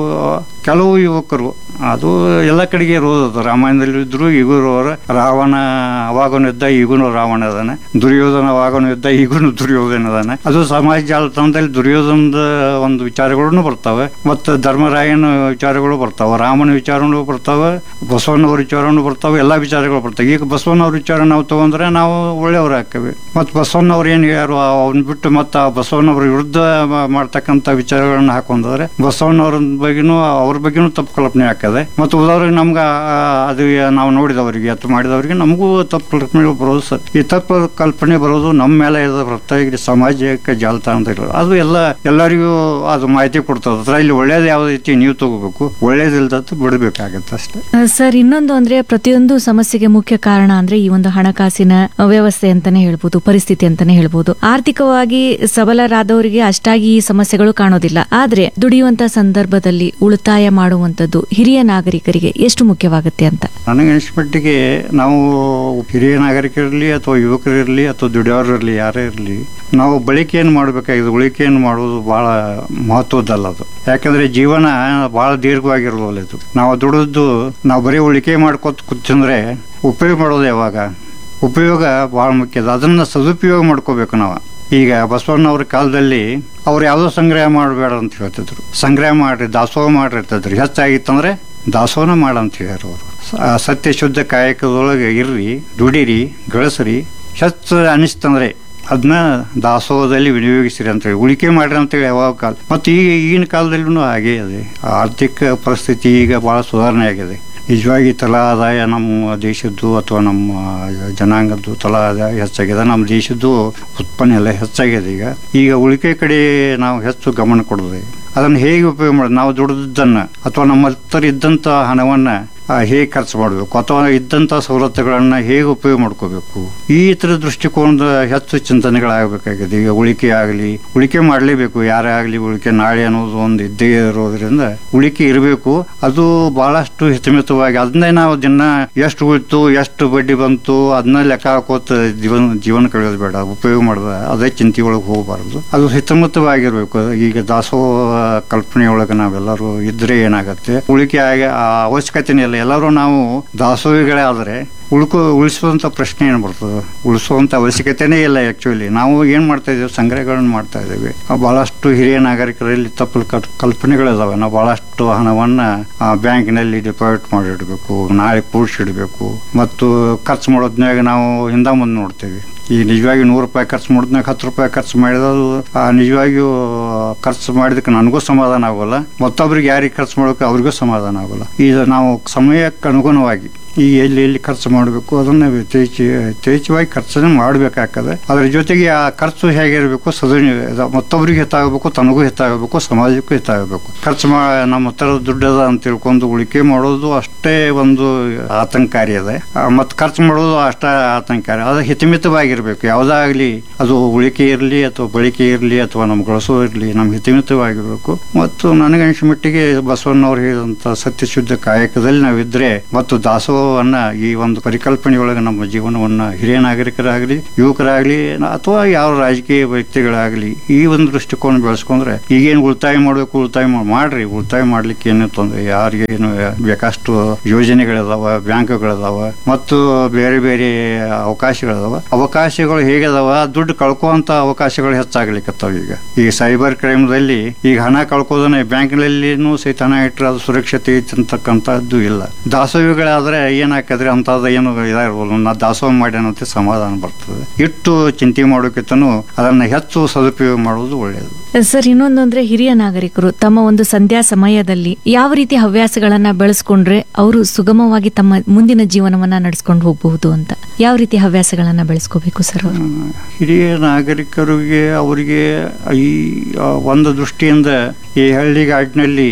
ಕೆಲವು ಯುವಕರು ಅದು ಎಲ್ಲ ಕಡೆಗೆ ಇರೋದು ರಾಮಾಯಣದಲ್ಲಿ ಇದ್ರು ಇವರು ಅವರ ರಾವಣ ಅವಾಗನು ಇದ್ದ ಈಗೂನು ರಾವಣ ಅದಾನೆ ದುರ್ಯೋಧನ ಅವಾಗನು ಇದ್ದ ಈಗೂನು ದುರ್ಯೋಧನ ಅದಾನೆ ಅದು ಸಮಾಜ ಜಾಲತಾಣದಲ್ಲಿ ದುರ್ಯೋಧನದ ಒಂದು ವಿಚಾರಗಳು ಬರ್ತಾವೆ ಮತ್ತು ಧರ್ಮರಾಯನ ವಿಚಾರಗಳು ಬರ್ತಾವೆ ರಾಮನ ವಿಚಾರಗಳು ಬರ್ತಾವೆ ಬಸವಣ್ಣವ್ರ ವಿಚಾರಗಳು ಬರ್ತಾವೆ ಎಲ್ಲ ವಿಚಾರಗಳು ಬರ್ತಾವೆ ಈಗ ಬಸವಣ್ಣವ್ರ ವಿಚಾರ ನಾವು ತಗೊಂಡ್ರೆ ನಾವು ಒಳ್ಳೆಯವ್ರು ಹಾಕೇವೆ ಮತ್ತು ಬಸವಣ್ಣವ್ರು ಏನು ಯಾರು ಅವ್ನ ಬಿಟ್ಟು ಮತ್ತು ಆ ಬಸವಣ್ಣವ್ರ ವಿರುದ್ಧ ಮಾ- ಮಾಡ್ತಕ್ಕಂಥ ವಿಚಾರಗಳನ್ನ ಹಾಕೊಂಡ್ರೆ ಬಸವಣ್ಣವ್ರ ಬಗ್ಗೆನೂ ಅವ್ರ ಬಗ್ಗೆನೂ ತಪ್ಪು ಕಲ್ಪನೆ ಹಾಕದೆ ಮತ್ತು ಉದಾಹರಣೆಗೆ ನಮ್ಗೆ ಆ, ಅದು ನಾವು ನೋಡಿದವರಿಗೆ ಅಥವಾ ಮಾಡಿದವರಿಗೆ ನಮಗೂ ತಪ್ಪು ಕಲ್ಪನೆ ಬರೋದು ಸರ್ ಈ ತಪ್ಪು ಕಲ್ಪನೆ ಬರೋದು ನಮ್ಮ ಮೇಲೆ ಇರೋದು ಹೊರತಾಗಿ ಈಗ ಸಾಮಾಜಿಕ ಜಾಲತಾಣದಲ್ಲಿ ಅದು ಎಲ್ಲ ಎಲ್ಲರಿಗೂ ಅದು ಮಾಹಿತಿ ಕೊಡ್ತದೆ ಅದ್ರ ಇಲ್ಲಿ ಒಳ್ಳೇದು ಯಾವ್ದೈತಿ ನೀವು ತಗೋಬೇಕು ಒಳ್ಳೇದಿಲ್ದತ್ತು ಬಿಡಬೇಕಾಗತ್ತೆ ಅಷ್ಟೇ ಆ, ಸರ್ ಇನ್ನೊಂದು ಅಂದ್ರೆ ಪ್ರತಿಯೊಂದು ಸಮಸ್ಯೆಗೆ ಮುಖ್ಯ ಕಾರಣ ಅಂದ್ರೆ ಈ ಒಂದು ಹಣಕಾಸಿನ ವ್ಯವಸ್ಥೆ ಅಂತಾನೆ ಹೇಳ್ಬೋದು ಪರಿಸ್ಥಿತಿ ಅಂತಾನೆ ಹೇಳ್ಬೋದು ಆರ್ಥಿಕವಾಗಿ ಸಬಲರಾದವರಿಗೆ ಅಷ್ಟಾಗಿ ಈ ಸಮಸ್ಯೆಗಳು ಕಾಣೋದಿಲ್ಲ ಆದ್ರೆ ದುಡಿಯುವಂತ ಸಂದರ್ಭದಲ್ಲಿ ಉಳಿತಾಯ ಮಾಡುವಂತದ್ದು ಹಿರಿಯ ನಾಗರಿಕರಿಗೆ ಎಷ್ಟು ಮುಖ್ಯವಾಗುತ್ತೆ ಅಂತ ನನಗೆ ಅನಿಸ್ಮಟ್ಟಿಗೆ ನಾವು ಹಿರಿಯ ನಾಗರಿಕರಿರಲಿ ಅಥವಾ ಯುವಕರಿರಲಿ ಅಥವಾ ದುಡಿಯೋರಿರಲಿ ಯಾರೇ ಇರಲಿ ನಾವು ಬಳಕೆಯನ್ನು ಮಾಡಬೇಕಾಗಿದೆ ಉಳಿಕೆಯನ್ನು ಮಾಡೋದು ಭಾಳ ಮಹತ್ವದ್ದಲ್ಲ ಅದು ಯಾಕಂದ್ರೆ ಜೀವನ ಭಾಳ ದೀರ್ಘವಾಗಿರೋಲ್ಲ ಇದು ನಾವು ದುಡಿದು ನಾವು ಬರೀ ಉಳಿಕೆ ಮಾಡ್ಕೊತ ಕೂತಂದ್ರೆ ಉಪಯೋಗ ಮಾಡೋದು ಯಾವಾಗ ಉಪಯೋಗ ಭಾಳ ಮುಖ್ಯ ಅದು ಅದನ್ನ ಸದುಪಯೋಗ ಮಾಡ್ಕೋಬೇಕು ನಾವು ಈಗ ಬಸವಣ್ಣವ್ರ ಕಾಲದಲ್ಲಿ ಅವ್ರು ಯಾವುದೋ ಸಂಗ್ರಹ ಮಾಡಬೇಡ ಅಂತ ಹೇಳ್ತಿದ್ರು ಸಂಗ್ರಹ ಮಾಡ್ರಿ ದಾಸೋಹ ಮಾಡ್ರಿ ಅಂತಿದ್ರು ಹೆಚ್ಚಾಗಿತ್ತಂದ್ರೆ ದಾಸೋಹನ ಮಾಡಂತ ಹೇಳ್ಯಾರ ಅವರು ಸತ್ಯ ಶುದ್ಧ ಕಾಯಕದೊಳಗೆ ಇರ್ರಿ ದುಡಿರಿ ಗಳಿಸ್ರಿ ಹೆಚ್ಚು ಅನಿಸ್ತಂದ್ರೆ ಅದನ್ನ ದಾಸೋಹದಲ್ಲಿ ವಿನಿಯೋಗಿಸಿರಿ ಅಂತೇಳಿ ಉಳಿಕೆ ಮಾಡ್ರಿ ಅಂತೇಳಿ ಯಾವಾಗ ಕಾಲ ಮತ್ತು ಈಗ ಈಗಿನ ಕಾಲದಲ್ಲೂ ಹಾಗೇ ಇದೆ ಆರ್ಥಿಕ ಪರಿಸ್ಥಿತಿ ಈಗ ಭಾಳ ಸುಧಾರಣೆ ಆಗಿದೆ ನಿಜವಾಗಿ ತಲಾ ಆದಾಯ ನಮ್ಮ ದೇಶದ್ದು ಅಥವಾ ನಮ್ಮ ಜನಾಂಗದ್ದು ತಲಾ ಆದಾಯ ಹೆಚ್ಚಾಗಿದೆ ನಮ್ಮ ದೇಶದ್ದು ಉತ್ಪನ್ನ ಎಲ್ಲ ಹೆಚ್ಚಾಗಿದೆ ಈಗ ಈಗ ಉಳಿಕೆ ಕಡೆ ನಾವು ಹೆಚ್ಚು ಗಮನ ಕೊಡೋದು ಅದನ್ನು ಹೇಗೆ ಉಪಯೋಗ ಮಾಡೋದು ನಾವು ದುಡಿದನ್ನು ಅಥವಾ ನಮ್ಮ ಹತ್ರ ಇದ್ದಂಥ ಹಣವನ್ನು ಹೇಗೆ ಖರ್ಚು ಮಾಡಬೇಕು ಅಥವಾ ಇದ್ದಂಥ ಸವಲತ್ತುಗಳನ್ನು ಹೇಗೆ ಉಪಯೋಗ ಮಾಡ್ಕೋಬೇಕು ಈ ಥರ ದೃಷ್ಟಿಕೋನದ ಹೆಚ್ಚು ಚಿಂತನೆಗಳಾಗಬೇಕಾಗಿದೆ ಈಗ ಉಳಿಕೆ ಆಗಲಿ ಉಳಿಕೆ ಮಾಡಲೇಬೇಕು ಯಾರೇ ಆಗಲಿ ಉಳಿಕೆ ನಾಳೆ ಅನ್ನೋದು ಒಂದು ಇದ್ದೇ ಇರೋದ್ರಿಂದ ಉಳಿಕೆ ಇರಬೇಕು ಅದು ಬಹಳಷ್ಟು ಹಿತಮಿತವಾಗಿ ಅದನ್ನೇ ನಾವು ದಿನ ಎಷ್ಟು ಉಳಿತು ಎಷ್ಟು ಬಡ್ಡಿ ಬಂತು ಅದನ್ನ ಲೆಕ್ಕ ಹಾಕೋತ ಜೀವನ ಜೀವನ ಕಳೆಯೋದು ಬೇಡ ಉಪಯೋಗ ಮಾಡೋದು ಅದೇ ಚಿಂತೆ ಒಳಗೆ ಹೋಗಬಾರ್ದು ಅದು ಹಿತಮಿತವಾಗಿರ್ಬೇಕು ಈಗ ದಾಸೋಹ ಕಲ್ಪನೆಯೊಳಗೆ ನಾವೆಲ್ಲರೂ ಇದ್ರೆ ಏನಾಗುತ್ತೆ ಉಳಿಕೆ ಆಗಿ ಆ ಅವಶ್ಯಕತೆನೇ ಇಲ್ಲ ಎಲ್ಲರೂ ನಾವು ದಾಸೋಹಿಗಳೇ ಆದರೆ ಉಳ್ಕೊ ಉಳಿಸುವಂಥ ಪ್ರಶ್ನೆ ಏನು ಬರ್ತದೆ ಉಳಿಸುವಂಥ ಅವಶ್ಯಕತೆನೇ ಇಲ್ಲ ಆ್ಯಕ್ಚುಲಿ ನಾವು ಏನು ಮಾಡ್ತಾ ಇದ್ದೀವಿ ಸಂಗ್ರಹಗಳನ್ನು ಮಾಡ್ತಾ ಇದ್ದೀವಿ ಆ ಭಾಳಷ್ಟು ಹಿರಿಯ ನಾಗರಿಕರಲ್ಲಿ ತಪ್ಪು ಕಲ್- ಕಲ್ಪನೆಗಳಿದಾವೆ ನಾವು ಭಾಳಷ್ಟು ಹಣವನ್ನು ಬ್ಯಾಂಕಿನಲ್ಲಿ ಡಿಪಾಸಿಟ್ ಮಾಡಿಡಬೇಕು ನಾಳೆ ಕೂಡಿಸಿಡಬೇಕು ಮತ್ತು ಖರ್ಚು ಮಾಡೋದ್ನಾಗ ನಾವು ಹಿಂದ ಮುಂದೆ ನೋಡ್ತೇವೆ ಈ ನಿಜವಾಗಿ ನೂರು ರೂಪಾಯಿ ಖರ್ಚು ಮಾಡಿದ್ನಾಗ ಹತ್ತು ರೂಪಾಯಿ ಖರ್ಚು ಮಾಡಿದದು ಆ ನಿಜವಾಗಿಯೂ ಖರ್ಚು ಮಾಡಿದಕ್ಕೆ ನನಗೂ ಸಮಾಧಾನ ಆಗೋಲ್ಲ ಮತ್ತೊಬ್ರಿಗೆ ಯಾರಿಗೆ ಖರ್ಚು ಮಾಡೋಕೆ ಅವ್ರಿಗೂ ಸಮಾಧಾನ ಆಗೋಲ್ಲ ಈಗ ನಾವು ಸಮಯಕ್ಕೆ ಅನುಗುಣವಾಗಿ ಈ ಎಲ್ಲಿ ಎಲ್ಲಿ ಖರ್ಚು ಮಾಡಬೇಕು ಅದನ್ನು ಯಥೇಚ್ಛ ಯಥೇಚ್ಛವಾಗಿ ಖರ್ಚನ್ನು ಮಾಡಬೇಕಾಗ್ತದೆ ಅದರ ಜೊತೆಗೆ ಆ ಖರ್ಚು ಹೇಗಿರಬೇಕು ಸದೃಢ ಮತ್ತೊಬ್ಬರಿಗೆ ಹಿತಾಗಬೇಕು ತನಗೂ ಹಿತಾಗಬೇಕು ಸಮಾಜಕ್ಕೂ ಹಿತಾಗಬೇಕು ಖರ್ಚು ಮಾ ನಮ್ಮ ಹತ್ರ ದುಡ್ಡದ ಅಂತ ತಿಳ್ಕೊಂಡು ಉಳಿಕೆ ಮಾಡೋದು ಅಷ್ಟೇ ಒಂದು ಆತಂಕಾರಿ ಅದ ಮತ್ತು ಖರ್ಚು ಮಾಡೋದು ಅಷ್ಟೇ ಆತಂಕಾರಿ ಅದು ಹಿತಮಿತವಾಗಿರ್ಬೇಕು ಯಾವುದಾಗಲಿ ಅದು ಉಳಿಕೆ ಇರಲಿ ಅಥವಾ ಬಳಕೆ ಇರಲಿ ಅಥವಾ ನಮ್ಮ ಗಳಿಸೋ ಇರಲಿ ನಮ್ಗೆ ಹಿತಮಿತವಾಗಿರ್ಬೇಕು ಮತ್ತು ನನಗನ್ಸ ಮಟ್ಟಿಗೆ ಬಸವಣ್ಣವ್ರು ಹೇಳಿದಂಥ ಸತ್ಯಶುದ್ಧ ಕಾಯಕದಲ್ಲಿ ನಾವಿದ್ರೆ ಮತ್ತು ದಾಸೋಹವನ್ನ ಈ ಒಂದು ಪರಿಕಲ್ಪನೆಯೊಳಗೆ ನಮ್ಮ ಜೀವನವನ್ನ ಹಿರಿಯ ನಾಗರಿಕರಾಗಲಿ ಯುವಕರಾಗಲಿ ಅಥವಾ ಯಾವ ರಾಜಕೀಯ ವ್ಯಕ್ತಿಗಳಾಗಲಿ ಈ ಒಂದು ದೃಷ್ಟಿಕೋನ ಬೆಳೆಸ್ಕೊಂಡ್ರೆ ಈಗೇನು ಉಳಿತಾಯ ಮಾಡಬೇಕು ಉಳಿತಾಯ ಮಾಡ್- ಮಾಡ್ರಿ ಉಳಿತಾಯ ಮಾಡ್ಲಿಕ್ಕೆ ಏನು ತೊಂದರೆ ಯಾರಿಗೆ ಏನು ಬೇಕಷ್ಟು ಯೋಜನೆಗಳಿದಾವ ಬ್ಯಾಂಕ್ಗಳಿದಾವ ಮತ್ತು ಬೇರೆ ಬೇರೆ ಅವಕಾಶಗಳಿದಾವ ಅವಕಾಶಗಳು ಹೇಗಿದಾವ ದುಡ್ಡು ಕಳ್ಕೋಂತ ಅವಕಾಶಗಳು ಹೆಚ್ಚಾಗ್ಲಿಕ್ಕತ್ತಾವ ಈಗ ಈಗ ಸೈಬರ್ ಕ್ರೈಮ್ದಲ್ಲಿ ಈಗ ಹಣ ಕಳ್ಕೋದನ್ನ ಬ್ಯಾಂಕ್ನಲ್ಲಿನೂ ಸಹಿತ ಹಣ ಇಟ್ಟರೆ ಅದು ಸುರಕ್ಷತೆ ಐತಿ ಅಂತಕ್ಕಂಥದ್ದು ಇಲ್ಲ ದಾಸೋಹಿಗಳಾದ್ರೆ ಏನಾಕದ್ರೆ ಅಂತದ ಏನು ಇದಾಗಿರ್ಬೋದು ನಾ ದಾಸೋಹ ಮಾಡ್ಯಾನಂತೆ ಸಮಾಧಾನ ಬರ್ತದೆ ಇಟ್ಟು ಚಿಂತೆ ಮಾಡೋಕ್ಕಿಂತನೂ ಅದನ್ನ ಹೆಚ್ಚು ಸದುಪಯೋಗ ಮಾಡೋದು ಒಳ್ಳೆಯದು ಸರ್ ಇನ್ನೊಂದು ಅಂದ್ರೆ ಹಿರಿಯ ನಾಗರಿಕರು ತಮ್ಮ ಒಂದು ಸಂಧ್ಯಾ ಸಮಯದಲ್ಲಿ ಯಾವ ರೀತಿ ಹವ್ಯಾಸಗಳನ್ನ ಬೆಳೆಸ್ಕೊಂಡ್ರೆ ಅವರು ಸುಗಮವಾಗಿ ತಮ್ಮ ಮುಂದಿನ ಜೀವನವನ್ನ ನಡೆಸ್ಕೊಂಡು ಹೋಗಬಹುದು ಅಂತ ಯಾವ ರೀತಿ ಹವ್ಯಾಸಗಳನ್ನ ಬೆಳೆಸ್ಕೋಬೇಕು ಸರ್ ಅವರು ಆ, ಹಿರಿಯ ನಾಗರಿಕರಿಗೆ ಅವರಿಗೆ ಈ ಆ, ಒಂದು ದೃಷ್ಟಿಯಿಂದ ಈ ಹಳ್ಳಿಗಾಡಿನಲ್ಲಿ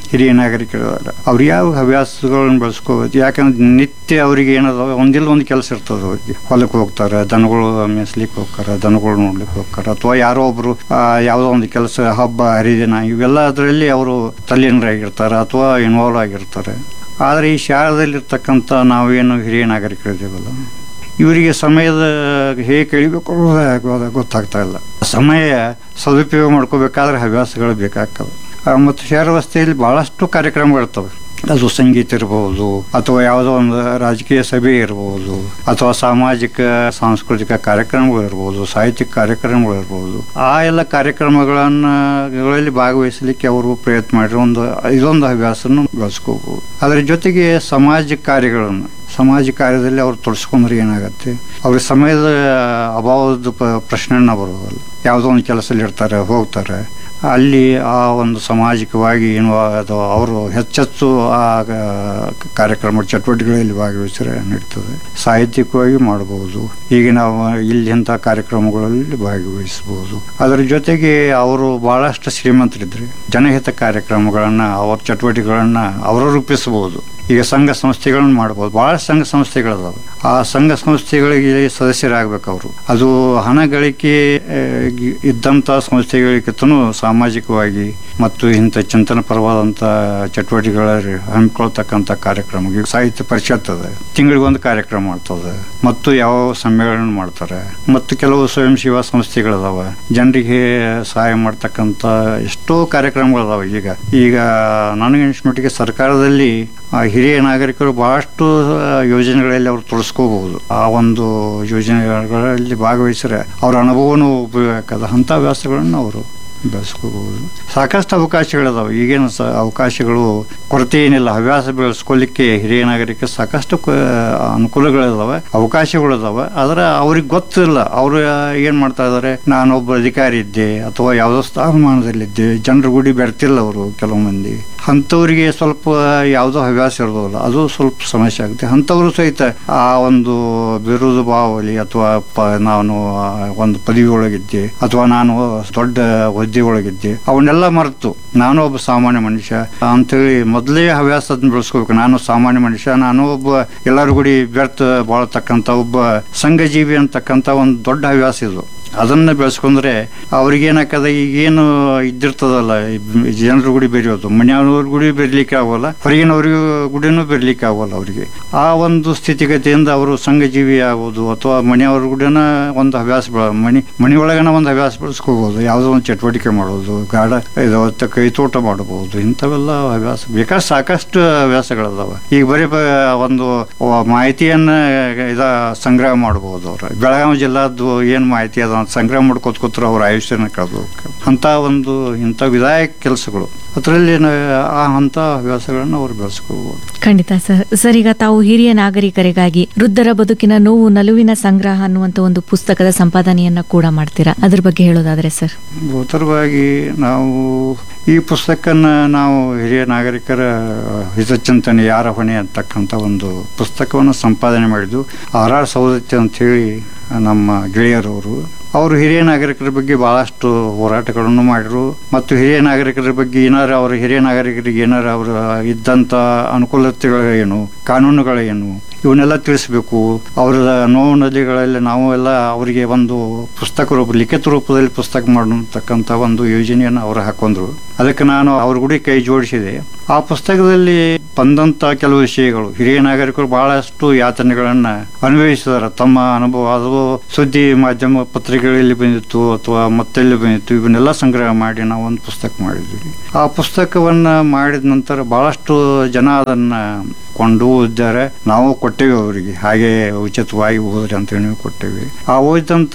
ಹಿರಿಯ ನಾಗರಿಕರು ಅವ್ರು ಯಾವ ಹವ್ಯಾಸಗಳನ್ನ ಬೆಳೆಸ್ಕೋಬೇಕು ಯಾಕಂದ್ರೆ ನಿತ್ಯ ಅವ್ರಿಗೆ ಏನದ ಒಂದಿಲ್ಲ ಒಂದು ಕೆಲಸ ಇರ್ತದೆ ಅವ್ರಿಗೆ ಹೊಲಕ್ಕೆ ಹೋಗ್ತಾರೆ ದನಗಳು ಮೇಯಿಸ್ಲಿಕ್ಕೆ ಹೋಗ್ತಾರೆ ದನಗಳು ನೋಡ್ಲಿಕ್ಕೆ ಹೋಗ್ತಾರೆ ಅಥವಾ ಯಾರೋ ಒಬ್ರು ಆ, ಯಾವುದೋ ಒಂದು ಕೆಲಸ ಹಬ್ಬ ಹರಿದಿನ ಇವೆಲ್ಲ ಅದರಲ್ಲಿ ಅವರು ತಲ್ಲೀನರಾಗಿರ್ತಾರೆ ಅಥವಾ ಇನ್ವಾಲ್ವ್ ಆಗಿರ್ತಾರೆ ಆದರೆ ಈ ಶಾಲೆದಲ್ಲಿರ್ತಕ್ಕಂಥ ನಾವೇನು ಹಿರಿಯ ನಾಗರಿಕರಿದ್ದೀವಲ್ಲ ಇವರಿಗೆ ಸಮಯದ ಹೇಗೆ ಕಳಿಬೇಕು ಅನ್ನೋದು ಗೊತ್ತಾಗ್ತಾ ಇಲ್ಲ ಸಮಯ ಸದುಪಯೋಗ ಮಾಡ್ಕೋಬೇಕಾದ್ರೆ ಹವ್ಯಾಸಗಳು ಬೇಕಾಗ್ತವೆ ಆ, ಮತ್ತು ಶಹರ ವ್ಯವಸ್ಥೆಯಲ್ಲಿ ಭಾಳಷ್ಟು ಕಾರ್ಯಕ್ರಮಗಳಿರ್ತವೆ ಅದು ಸಂಗೀತ ಇರಬಹುದು ಅಥವಾ ಯಾವುದೋ ಒಂದು ರಾಜಕೀಯ ಸಭೆ ಇರಬಹುದು ಅಥವಾ ಸಾಮಾಜಿಕ ಸಾಂಸ್ಕೃತಿಕ ಕಾರ್ಯಕ್ರಮಗಳು ಇರಬಹುದು ಸಾಹಿತ್ಯಿಕ ಕಾರ್ಯಕ್ರಮಗಳು ಇರಬಹುದು ಆ ಎಲ್ಲ ಕಾರ್ಯಕ್ರಮಗಳನ್ನ ಗಳಲ್ಲಿ ಭಾಗವಹಿಸಲಿಕ್ಕೆ ಅವರು ಪ್ರಯತ್ನ ಮಾಡಿರೋ ಒಂದು ಇದೊಂದು ಹವ್ಯಾಸನ ಬೆಳೆಸ್ಕೋಬಹುದು ಅದರ ಜೊತೆಗೆ ಸಮಾಜ ಕಾರ್ಯಗಳನ್ನು ಸಮಾಜ ಕಾರ್ಯದಲ್ಲಿ ಅವ್ರು ತೊಡಸ್ಕೊಂಡ್ರೆ ಏನಾಗತ್ತೆ ಅವ್ರಿಗೆ ಸಮಯದ ಅಭಾವದ ಪ ಪ್ರಶ್ನೆನ ಬರೋದಲ್ಲ ಯಾವುದೋ ಒಂದು ಕೆಲಸದಲ್ಲಿ ಇರ್ತಾರೆ ಹೋಗ್ತಾರೆ ಅಲ್ಲಿ ಆ ಒಂದು ಸಾಮಾಜಿಕವಾಗಿ ಏನು ಅದು ಅವರು ಹೆಚ್ಚೆಚ್ಚು ಆ ಗ- ಕಾರ್ಯಕ್ರಮ ಚಟುವಟಿಕೆಗಳಲ್ಲಿ ಭಾಗವಹಿಸಿದ್ರೆ ನಡೀತದೆ ಸಾಹಿತ್ಯಿಕವಾಗಿ ಮಾಡಬಹುದು ಈಗ ನಾವು ಇಲ್ಲಿ ಇಂಥ ಕಾರ್ಯಕ್ರಮಗಳಲ್ಲಿ ಭಾಗವಹಿಸಬಹುದು ಅದರ ಜೊತೆಗೆ ಅವರು ಬಹಳಷ್ಟು ಶ್ರೀಮಂತರಿದ್ರೆ ಜನಹಿತ ಕಾರ್ಯಕ್ರಮಗಳನ್ನ ಅವರ ಚಟುವಟಿಕೆಗಳನ್ನ ಅವರು ರೂಪಿಸಬಹುದು ಈಗ ಸಂಘ ಸಂಸ್ಥೆಗಳನ್ನ ಮಾಡ್ಬೋದು ಭಾಳ ಸಂಘ ಸಂಸ್ಥೆಗಳಿದಾವೆ ಆ ಸಂಘ ಸಂಸ್ಥೆಗಳಿಗೆ ಸದಸ್ಯರಾಗಬೇಕು ಅವರು ಅದು ಹಣ ಗಳಿಕೆ ಆ, ಗಿ- ಇದ್ದಂಥ ಸಂಸ್ಥೆಗಳಿಗಿಂತನೂ ಸಾಮಾಜಿಕವಾಗಿ ಮತ್ತು ಇಂಥ ಚಿಂತನ ಪರವಾದಂಥ ಚಟುವಟಿಕೆಗಳಲ್ಲಿ ಹಮ್ಮಿಕೊಳ್ತಕ್ಕಂಥ ಕಾರ್ಯಕ್ರಮ ಈಗ ಸಾಹಿತ್ಯ ಪರಿಷತ್ ಅದ ತಿಂಗಳಿಗೊಂದು ಕಾರ್ಯಕ್ರಮ ಮಾಡ್ತದೆ ಮತ್ತು ಯಾವ ಸಮ್ಮೇಳನ ಮಾಡ್ತಾರೆ ಮತ್ತು ಕೆಲವು ಸ್ವಯಂ ಸೇವಾ ಸಂಸ್ಥೆಗಳಿದಾವೆ ಜನರಿಗೆ ಸಹಾಯ ಮಾಡ್ತಕ್ಕಂಥ ಎಷ್ಟೋ ಕಾರ್ಯಕ್ರಮಗಳಿದಾವೆ ಈಗ ಈಗ ನನಗೆ ಅನಿಸ್ಮಟ್ಟಿಗೆ ಸರ್ಕಾರದಲ್ಲಿ ಆ ಹಿರಿಯ ನಾಗರಿಕರು ಬಹಳಷ್ಟು ಆ, ಯೋಜನೆಗಳಲ್ಲಿ ಅವರು ತೊಡಸ್ಕೋಬಹುದು ಆ ಒಂದು ಯೋಜನೆಗಳಲ್ಲಿ ಭಾಗವಹಿಸಿದ್ರೆ ಅವರ ಅನುಭವನೂ ಉಪಯೋಗ ಆಗ್ತದೆ ಅಂಥ ಹವ್ಯಾಸಗಳನ್ನು ಅವರು ಬೆಳೆಸ್ಕೋಬಹುದು ಸಾಕಷ್ಟು ಅವಕಾಶಗಳಿದಾವೆ ಈಗೇನು ಸ ಅವಕಾಶಗಳು ಕೊರತೆ ಏನಿಲ್ಲ ಹವ್ಯಾಸ ಬೆಳೆಸ್ಕೊಳ್ಳಿಕ್ಕೆ ಹಿರಿಯ ನಾಗರಿಕ ಸಾಕಷ್ಟು ಕ- ಅನುಕೂಲಗಳಿದಾವೆ ಅವಕಾಶಗಳಿದಾವೆ ಆದ್ರೆ ಅವ್ರಿಗೆ ಗೊತ್ತಿಲ್ಲ ಅವರು ಏನ್ ಮಾಡ್ತಾ ಇದಾರೆ ನಾನೊಬ್ಬ ಅಧಿಕಾರಿ ಇದ್ದೆ ಅಥವಾ ಯಾವುದೋ ಸ್ಥಾನಮಾನದಲ್ಲಿದ್ದೆ ಜನರ ಗುಡಿ ಬೆರ್ತಿಲ್ಲ ಅವರು ಕೆಲವು ಮಂದಿ ಅಂಥವ್ರಿಗೆ ಸ್ವಲ್ಪ ಯಾವುದೋ ಹವ್ಯಾಸ ಇರೋದಿಲ್ಲ ಅದು ಸ್ವಲ್ಪ ಸಮಸ್ಯೆ ಆಗುತ್ತೆ ಅಂಥವ್ರು ಸಹಿತ ಆ ಒಂದು ಬಿರುದು ಬಾವಲಿ ಅಥವಾ ಪ ನಾನು ಆ ಒಂದು ಪದವಿ ಒಳಗಿದ್ದೆ ಅಥವಾ ನಾನು ದೊಡ್ಡ ಹುದ್ದೆ ಒಳಗಿದ್ದೆ ಅವನ್ನೆಲ್ಲ ಮರೆತು ನಾನು ಒಬ್ಬ ಸಾಮಾನ್ಯ ಮನುಷ್ಯ ಅಂತೇಳಿ ಮೊದಲೇ ಹವ್ಯಾಸದನ್ನ ಬೆಳೆಸ್ಕೋಬೇಕು ನಾನು ಸಾಮಾನ್ಯ ಮನುಷ್ಯ ನಾನು ಒಬ್ಬ ಎಲ್ಲರ ಗುಡಿ ಬೆರ್ತ ಬಾಳತಕ್ಕಂಥ ಒಬ್ಬ ಸಂಘಜೀವಿ ಅಂತಕ್ಕಂಥ ಒಂದು ದೊಡ್ಡ ಹವ್ಯಾಸ ಇದು ಅದನ್ನ ಬೆಳೆಸ್ಕೊಂಡ್ರೆ ಅವ್ರಿಗೇನಾಕದ ಈಗೇನು ಇದ್ದಿರ್ತದಲ್ಲ ಜನರ ಗುಡಿ ಬೆರೆಯೋದು ಮನೆಯವ್ರ ಗುಡಿ ಬೆರ್ಲಿಕ್ಕೆ ಆಗೋಲ್ಲ ಹೊರಗಿನವ್ರಿಗೂ ಗುಡಿನೂ ಬೆರ್ಲಿಕ್ಕೆ ಆಗೋಲ್ಲ ಅವರಿಗೆ ಆ ಒಂದು ಸ್ಥಿತಿಗತಿಯಿಂದ ಅವರು ಸಂಘಜೀವಿ ಆಗೋದು ಅಥವಾ ಮನೆಯವ್ರ ಗುಡಿನ ಒಂದು ಹವ್ಯಾಸ ಬೆಳ- ಮನೆ ಮನೆಯೊಳಗನ ಒಂದು ಹವ್ಯಾಸ ಬೆಳೆಸ್ಕೋಬಹುದು ಯಾವುದೋ ಒಂದು ಚಟುವಟಿಕೆ ಮಾಡೋದು ಗಾರ್ಡ ಇದು ಮತ್ತೆ ಕೈ ತೋಟ ಮಾಡಬಹುದು ಇಂಥವೆಲ್ಲ ಹವ್ಯಾಸ ಬೇಕಾದ ಸಾಕಷ್ಟು ಹವ್ಯಾಸಗಳದಾವ ಈಗ ಬರೀ ಬ- ಒಂದು ವ- ಮಾಹಿತಿಯನ್ನ ಇದ ಸಂಗ್ರಹ ಮಾಡಬಹುದು ಅವ್ರು ಬೆಳಗಾವಿ ಜಿಲ್ಲಾದ್ದು ಏನ್ ಮಾಹಿತಿ ಅದ ಅಂತ ಸಂಗ್ರಹ ಮಾಡ್ಕೋತ ಕೂತ್ರು ಅವ್ರ ಆಯುಷ್ಯನ ಕಳೆದು ಅಂತ ಒಂದು ಇಂಥ ವಿಧಾಯಕ ಕೆಲಸಗಳು ಅದರಲ್ಲಿ ಆ ಅಂತ ಹವ್ಯಾಸಗಳನ್ನ ಅವ್ರು ಬೆಳೆಸ್ಕೋಬಹುದು ಖಂಡಿತ ಸರ್ ಸರ್ ಈಗ ತಾವು ಹಿರಿಯ ನಾಗರಿಕರಿಗಾಗಿ ವೃದ್ಧರ ಬದುಕಿನ ನೋವು ನಲುವಿನ ಸಂಗ್ರಹ ಅನ್ನುವಂತ ಒಂದು ಪುಸ್ತಕದ ಸಂಪಾದನೆಯನ್ನ ಕೂಡ ಮಾಡ್ತೀರಾ ಅದ್ರ ಬಗ್ಗೆ ಹೇಳೋದಾದ್ರೆ ಸರ್ ಉತ್ತರವಾಗಿ ನಾವು ಈ ಪುಸ್ತಕನ ನಾವು ಹಿರಿಯ ನಾಗರಿಕರ ಹಿತಚಿಂತನೆ ಯಾರ ಹೊಣೆ ಅಂತಕ್ಕಂಥ ಒಂದು ಪುಸ್ತಕವನ್ನು ಸಂಪಾದನೆ ಮಾಡಿದ್ದು ಆರ್ ಆರ್ ಸೌದತ್ತಿ ಅಂತೇಳಿ ನಮ್ಮ ಗೆಳೆಯರವರು ಅವರು ಹಿರಿಯ ನಾಗರಿಕರ ಬಗ್ಗೆ ಬಹಳಷ್ಟು ಹೋರಾಟಗಳನ್ನು ಮಾಡಿದ್ರು ಮತ್ತು ಹಿರಿಯ ನಾಗರಿಕರ ಬಗ್ಗೆ ಏನಾರು ಅವರು ಹಿರಿಯ ನಾಗರಿಕರಿಗೆ ಏನಾರು ಅವರ ಇದ್ದಂಥ ಅನುಕೂಲತೆಗಳು ಏನು ಕಾನೂನುಗಳೇನು ಇವನ್ನೆಲ್ಲ ತಿಳಿಸ್ಬೇಕು ಅವರ ನೋವು ನದಿಗಳಲ್ಲಿ ನಾವು ಎಲ್ಲ ಅವರಿಗೆ ಒಂದು ಪುಸ್ತಕ ರೂಪ ಲಿಖಿತ ರೂಪದಲ್ಲಿ ಪುಸ್ತಕ ಮಾಡತಕ್ಕಂಥ ಒಂದು ಯೋಜನೆಯನ್ನು ಅವರು ಹಾಕೊಂಡ್ರು ಅದಕ್ಕೆ ನಾನು ಅವ್ರ ಗುಡಿ ಕೈ ಜೋಡಿಸಿದೆ ಆ ಪುಸ್ತಕದಲ್ಲಿ ಬಂದಂತ ಕೆಲವು ವಿಷಯಗಳು ಹಿರಿಯ ನಾಗರಿಕರು ಬಹಳಷ್ಟು ಯಾತನೆಗಳನ್ನ ಅನುಭವಿಸಿದಾರೆ ತಮ್ಮ ಅನುಭವ ಅದು ಸುದ್ದಿ ಮಾಧ್ಯಮ ಪತ್ರಿಕೆಗಳಲ್ಲಿ ಬಂದಿತ್ತು ಅಥವಾ ಮತ್ತೆಲ್ಲಿ ಬಂದಿತ್ತು ಇವನ್ನೆಲ್ಲ ಸಂಗ್ರಹ ಮಾಡಿ ನಾವು ಒಂದು ಪುಸ್ತಕ ಮಾಡಿದ್ವಿ ಆ ಪುಸ್ತಕವನ್ನ ಮಾಡಿದ ನಂತರ ಬಹಳಷ್ಟು ಜನ ಅದನ್ನ ಕೊಂಡು ಓದಿದ್ದಾರೆ ನಾವು ಕೊಟ್ಟೇವೆ ಅವರಿಗೆ ಹಾಗೆ ಉಚಿತವಾಗಿ ಓದ್ರಿ ಅಂತೇಳಿ ಕೊಟ್ಟೇವೆ ಆ ಓದಿದಂಥ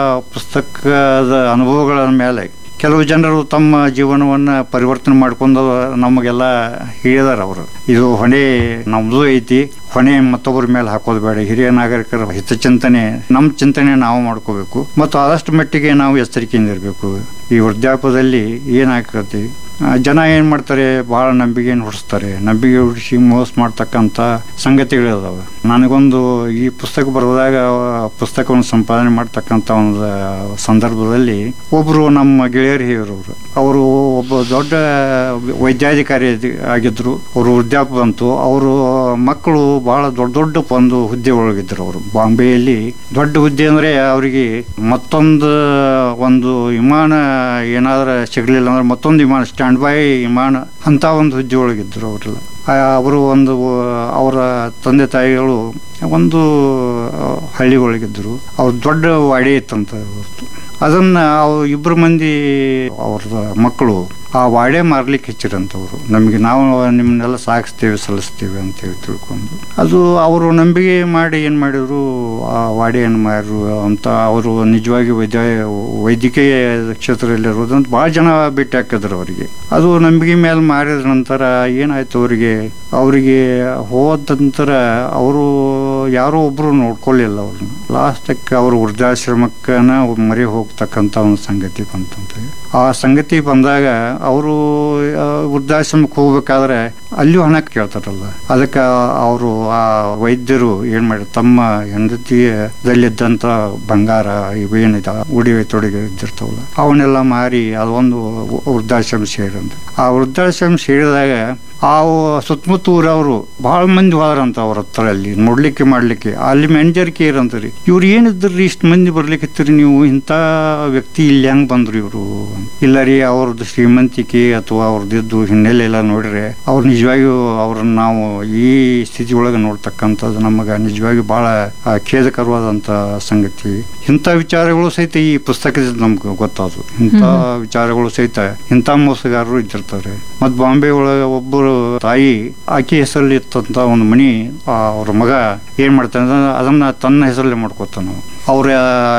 ಪುಸ್ತಕದ ಅನುಭವಗಳ ಮೇಲೆ ಕೆಲವು ಜನರು ತಮ್ಮ ಜೀವನವನ್ನ ಪರಿವರ್ತನೆ ಮಾಡ್ಕೊಂಡು ನಮಗೆಲ್ಲ ಹೇಳಿದಾರೆ ಅವರು ಇದು ಹೊಣೆ ನಮ್ದು ಐತಿ ಹೊಣೆ ಮತ್ತೊಬ್ಬರ ಮೇಲೆ ಹಾಕೋದು ಬೇಡ ಹಿರಿಯ ನಾಗರಿಕರ ಹಿತಚಿಂತನೆ ನಮ್ಮ ಚಿಂತನೆ ನಾವು ಮಾಡ್ಕೋಬೇಕು ಮತ್ತು ಆದಷ್ಟು ಮಟ್ಟಿಗೆ ನಾವು ಎಚ್ಚರಿಕೆಯಿಂದ ಇರಬೇಕು ಈ ವೃದ್ಧಾಪದಲ್ಲಿ ಏನಾಗ್ತತಿ ಆ, ಜನ ಏನ್ ಮಾಡ್ತಾರೆ ಬಹಳ ನಂಬಿಕೆಯನ್ನು ಹುಡಿಸ್ತಾರೆ ನಂಬಿಕೆ ಹುಡಿಸಿ ಮೋಸ ಮಾಡ್ತಕ್ಕಂಥ ಸಂಗತಿಗಳಿದಾವೆ ನನಗೊಂದು ಈ ಪುಸ್ತಕ ಬರೆದಾಗ ಪುಸ್ತಕವನ್ನು ಸಂಪಾದನೆ ಮಾಡ್ತಕ್ಕಂಥ ಒಂದು ಸಂದರ್ಭದಲ್ಲಿ ಒಬ್ಬರು ನಮ್ಮ ಗೆಳೆಯರು ಹೇಳೋರು ಅವರು ಒಬ್ಬ ದೊಡ್ಡ ವೈದ್ಯಾಧಿಕಾರಿ ಆಗಿದ್ರು ಅವರು ವೃದ್ಧಾಪ್ಯ ಬಂತು ಅವರು ಮಕ್ಕಳು ಬಹಳ ದೊಡ್ಡ ದೊಡ್ಡ ಒಂದು ಹುದ್ದೆ ಒಳಗಿದ್ರು ಅವರು ಬಾಂಬೆಯಲ್ಲಿ ದೊಡ್ಡ ಹುದ್ದೆ ಅಂದರೆ ಅವರಿಗೆ ಮತ್ತೊಂದು ಒಂದು ವಿಮಾನ ಏನಾದರೂ ಸಿಗಲಿಲ್ಲ ಅಂದ್ರೆ ಮತ್ತೊಂದು ವಿಮಾನ ಸ್ಟ್ಯಾಂಡ್ ಬೈ ವಿಮಾನ ಅಂತ ಒಂದು ಹುದ್ದೆ ಒಳಗಿದ್ರು ಅವರೆಲ್ಲ ಅವರು ಒಂದು ಅವರ ತಂದೆ ತಾಯಿಗಳು ಒಂದು ಹಳ್ಳಿ ಒಳಗಿದ್ದರು ಅವ್ರ ದೊಡ್ಡ ವಾಡಿ ಇತ್ತಂತ ಅವ್ರದ್ದು ಅದನ್ನು ಅವ್ರು ಇಬ್ಬರು ಮಂದಿ ಅವ್ರ ಮಕ್ಕಳು ಆ ವಾಡೆ ಮಾರ್ಲಿಕ್ಕೆ ಹೆಚ್ಚಿರಂತವ್ರು ನಮಗೆ ನಾವು ನಿಮ್ಮನ್ನೆಲ್ಲ ಸಾಗಿಸ್ತೇವೆ ಸಲ್ಲಿಸ್ತೇವೆ ಅಂತೇಳಿ ತಿಳ್ಕೊಂಡು ಅದು ಅವರು ನಂಬಿಕೆ ಮಾಡಿ ಏನು ಮಾಡಿದ್ರು ಆ ವಾಡೆಯನ್ನು ಮಾರು ಅಂತ ಅವರು ನಿಜವಾಗಿ ವೈದ್ಯ ವೈದ್ಯಕೀಯ ಕ್ಷೇತ್ರದಲ್ಲಿರೋದಂತ ಭಾಳ ಜನ ಭೇಟಿ ಹಾಕಿದ್ರು ಅವರಿಗೆ ಅದು ನಂಬಿಕೆ ಮೇಲೆ ಮಾರಿದ ನಂತರ ಏನಾಯ್ತು ಅವರಿಗೆ ಅವರಿಗೆ ಹೋದ ನಂತರ ಅವರು ಯಾರೋ ಒಬ್ಬರು ನೋಡ್ಕೊಳ್ಳಿಲ್ಲ ಅವ್ರನ್ನ ಲಾಸ್ಟಕ್ಕೆ ಅವರು ವೃದ್ಧಾಶ್ರಮಕ್ಕನ ಮರಿ ಹೋಗ್ತಕ್ಕಂಥ ಒಂದು ಸಂಗತಿ ಬಂತಂತೆ ಆ ಸಂಗತಿ ಬಂದಾಗ ಅವರು ವೃದ್ಧಾಶ್ರಮಕ್ಕೆ ಹೋಗ್ಬೇಕಾದ್ರೆ ಅಲ್ಲಿಯೂ ಹಣ ಕೇಳ್ತಾರಲ್ಲ ಅದಕ್ಕೆ ಅವರು ಆ ವೈದ್ಯರು ಏನ್ ಮಾಡಿ ತಮ್ಮ ಹೆಂಡತಿಯದಲ್ಲಿದ್ದಂಥ ಬಂಗಾರ ಇವೇನಿದೆ ಉಡಿವೆ ತೊಡಿಗೆ ಇದ್ದಿರ್ತಾವಲ್ಲ ಅವನ್ನೆಲ್ಲ ಮಾರಿ ಅದೊಂದು ವೃದ್ಧಾಶ್ರಮ ಸೇರಂತ ಆ ವೃದ್ಧಾಶ್ರಮ ಸೇರಿದಾಗ ಆ ಸುತ್ತಮುತ್ತ ಊರವರು ಭಾಳ ಮಂದಿ ಹೋದ್ರಂತ ಅವ್ರ ಹತ್ರ ಅಲ್ಲಿ ನೋಡ್ಲಿಕ್ಕೆ ಮಾಡ್ಲಿಕ್ಕೆ ಅಲ್ಲಿ ಮ್ಯಾನೇಜರ್ ಕೇರ್ ಅಂತಾರೆ ಇವ್ರು ಏನಿದ್ರಿ ಇಷ್ಟು ಮಂದಿ ಬರ್ಲಿಕ್ಕೆ ನೀವು ಇಂಥ ವ್ಯಕ್ತಿ ಇಲ್ಲಿ ಹೆಂಗ್ ಬಂದ್ರು ಇವರು ಇಲ್ಲ ರೀ ಅವ್ರದ್ದು ಶ್ರೀಮಂತಿಕೆ ಅಥವಾ ಅವ್ರದ್ದು ಹಿನ್ನೆಲೆ ಎಲ್ಲ ನೋಡ್ರೆ ಅವ್ರು ನಿಜವಾಗಿಯೂ ಅವ್ರನ್ನ ನಾವು ಈ ಸ್ಥಿತಿ ಒಳಗೆ ನೋಡ್ತಕ್ಕಂಥದ್ದು ನಮಗೆ ನಿಜವಾಗಿ ಬಹಳ ಖೇದಕರವಾದಂಥ ಸಂಗತಿ ಇಂಥ ವಿಚಾರಗಳು ಸಹಿತ ಈ ಪುಸ್ತಕದಿಂದ ನಮ್ಗೆ ಗೊತ್ತಾದ್ರು ಇಂಥ ವಿಚಾರಗಳು ಸಹಿತ ಇಂಥ ಮೋಸಗಾರರು ಇದ್ದಿರ್ತಾರೆ ಮತ್ತು ಬಾಂಬೆ ಒಳಗೆ ಒಬ್ಬರು ತಾಯಿ ಆಕೆ ಹೆಸರಲ್ಲಿ ಇತ್ತಂತ ಒಂದು ಮನಿ ಅವ್ರ ಮಗ ಏನ್ ಮಾಡ್ತಾನೆ ಅದನ್ನ ತನ್ನ ಹೆಸರಲ್ಲೇ ಮಾಡ್ಕೋತಾನ ಅವ್ರ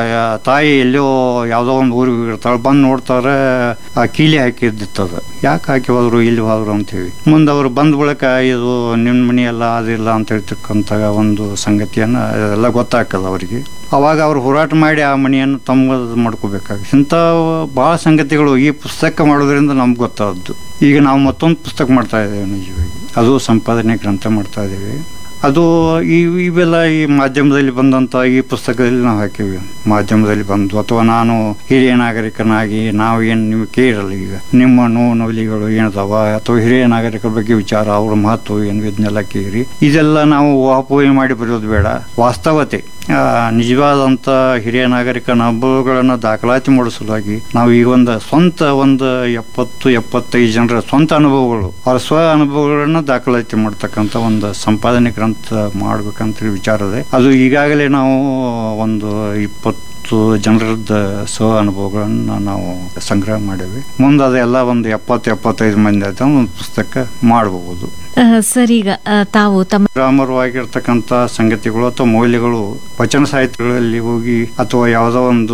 ತಾಯಿ ಎಲ್ಲೋ ಯಾವುದೋ ಒಂದು ಊರಿಗೆ ಇರ್ತಾಳೆ ಬಂದು ನೋಡ್ತಾರೆ ಆ ಕೀಲಿ ಹಾಕಿದ್ದಿತ್ತದ ಯಾಕೆ ಹಾಕಿ ಹೋದ್ರು ಇಲ್ಲಿ ಹೋದ್ರು ಅಂತೇಳಿ ಮುಂದೆ ಅವ್ರು ಬಂದ ಬಳಿಕ ಇದು ನಿಮ್ಮ ಮನಿ ಎಲ್ಲ ಅದಿಲ್ಲ ಅಂತ ಹೇಳ್ತಕ್ಕಂಥ ಒಂದು ಸಂಗತಿಯನ್ನ ಎಲ್ಲ ಗೊತ್ತಾಗ್ತದ ಅವರಿಗೆ ಅವಾಗ ಅವ್ರು ಹೋರಾಟ ಮಾಡಿ ಆ ಮನೆಯನ್ನು ತಮ್ಮದು ಮಾಡ್ಕೋಬೇಕಾಗ ಇಂಥ ಭಾಳ ಸಂಗತಿಗಳು ಈ ಪುಸ್ತಕ ಮಾಡೋದ್ರಿಂದ ನಮ್ಗೆ ಗೊತ್ತಾದ್ದು ಈಗ ನಾವು ಮತ್ತೊಂದು ಪುಸ್ತಕ ಮಾಡ್ತಾ ಇದ್ದೇವೆ ನಿಜವಾಗಿ ಅದು ಸಂಪಾದನೆ ಗ್ರಂಥ ಮಾಡ್ತಾ ಇದ್ದೇವೆ ಅದು ಈ ಇವೆಲ್ಲ ಈ ಮಾಧ್ಯಮದಲ್ಲಿ ಬಂದಂಥ ಈ ಪುಸ್ತಕದಲ್ಲಿ ನಾವು ಹಾಕಿವಿ ಮಾಧ್ಯಮದಲ್ಲಿ ಬಂದು ಅಥವಾ ನಾನು ಹಿರಿಯ ನಾಗರಿಕನಾಗಿ ನಾವು ಏನು ನೀವು ಕೇಳಲ್ಲ ಈಗ ನಿಮ್ಮ ನೋವು ನವಲಿಗಳು ಏನದಾವ ಅಥವಾ ಹಿರಿಯ ನಾಗರಿಕರ ಬಗ್ಗೆ ವಿಚಾರ ಅವ್ರ ಮಹತ್ವ ಏನು ಇದನ್ನೆಲ್ಲ ಕೇರಿ ಇದೆಲ್ಲ ನಾವು ವಾಪೋಯಿ ಮಾಡಿ ಬರೆಯೋದು ಬೇಡ ವಾಸ್ತವತೆ ನಿಜವಾದಂಥ ಹಿರಿಯ ನಾಗರಿಕನ ಅನುಭವಗಳನ್ನು ದಾಖಲಾತಿ ಮಾಡೋ ಸಲುವಾಗಿ ನಾವು ಈ ಒಂದು ಸ್ವಂತ ಒಂದು ಎಪ್ಪತ್ತು ಎಪ್ಪತ್ತೈದು ಜನರ ಸ್ವಂತ ಅನುಭವಗಳು ಅವರ ಸ್ವ ಅನುಭವಗಳನ್ನ ದಾಖಲಾತಿ ಮಾಡ್ತಕ್ಕಂಥ ಒಂದು ಸಂಪಾದನೆ ಗ್ರಂಥ ಮಾಡ್ಬೇಕಂತ ವಿಚಾರ ಇದೆ ಅದು ಈಗಾಗಲೇ ನಾವು ಒಂದು ಇಪ್ಪತ್ತು ಜನರದ ಸ್ವ ಅನುಭವಗಳನ್ನು ನಾವು ಸಂಗ್ರಹ ಮಾಡೇವಿ ಮುಂದೆ ಅದೆಲ್ಲ ಒಂದು ಎಪ್ಪತ್ತು ಎಪ್ಪತ್ತೈದು ಮಂದಿ ಆಯ್ತು ಒಂದು ಪುಸ್ತಕ ಮಾಡಬಹುದು ಸರ್ ಈಗ ಆ, ತಾವು ತಮ್ಮ ಗ್ರಾಮರವಾಗಿರ್ತಕ್ಕಂಥ ಸಂಗತಿಗಳು ಅಥವಾ ಮೌಲ್ಯಗಳು ವಚನ ಸಾಹಿತ್ಯಗಳಲ್ಲಿ ಹೋಗಿ ಅಥವಾ ಯಾವುದೋ ಒಂದು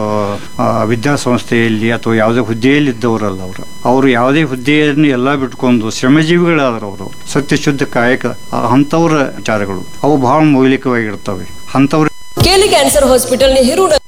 ಆ, ವಿದ್ಯಾಸಂಸ್ಥೆಯಲ್ಲಿ ಅಥವಾ ಯಾವುದೇ ಹುದ್ದೆಯಲ್ಲಿ ಇದ್ದವರಲ್ಲ ಅವರು ಅವರು ಯಾವುದೇ ಹುದ್ದೆಯನ್ನು ಎಲ್ಲ ಬಿಟ್ಕೊಂಡು ಶ್ರಮಜೀವಿಗಳಾದ್ರು ಅವರು ಸತ್ಯಶುದ್ಧ ಕಾಯಕ ಆ, ಅಂಥವ್ರ ವಿಚಾರಗಳು ಅವು ಬಹಳ ಮೌಲಿಕವಾಗಿರ್ತವೆ ಅಂಥವ್ರ केली कॅन्सर हॉस्पिटल नेहरू नगर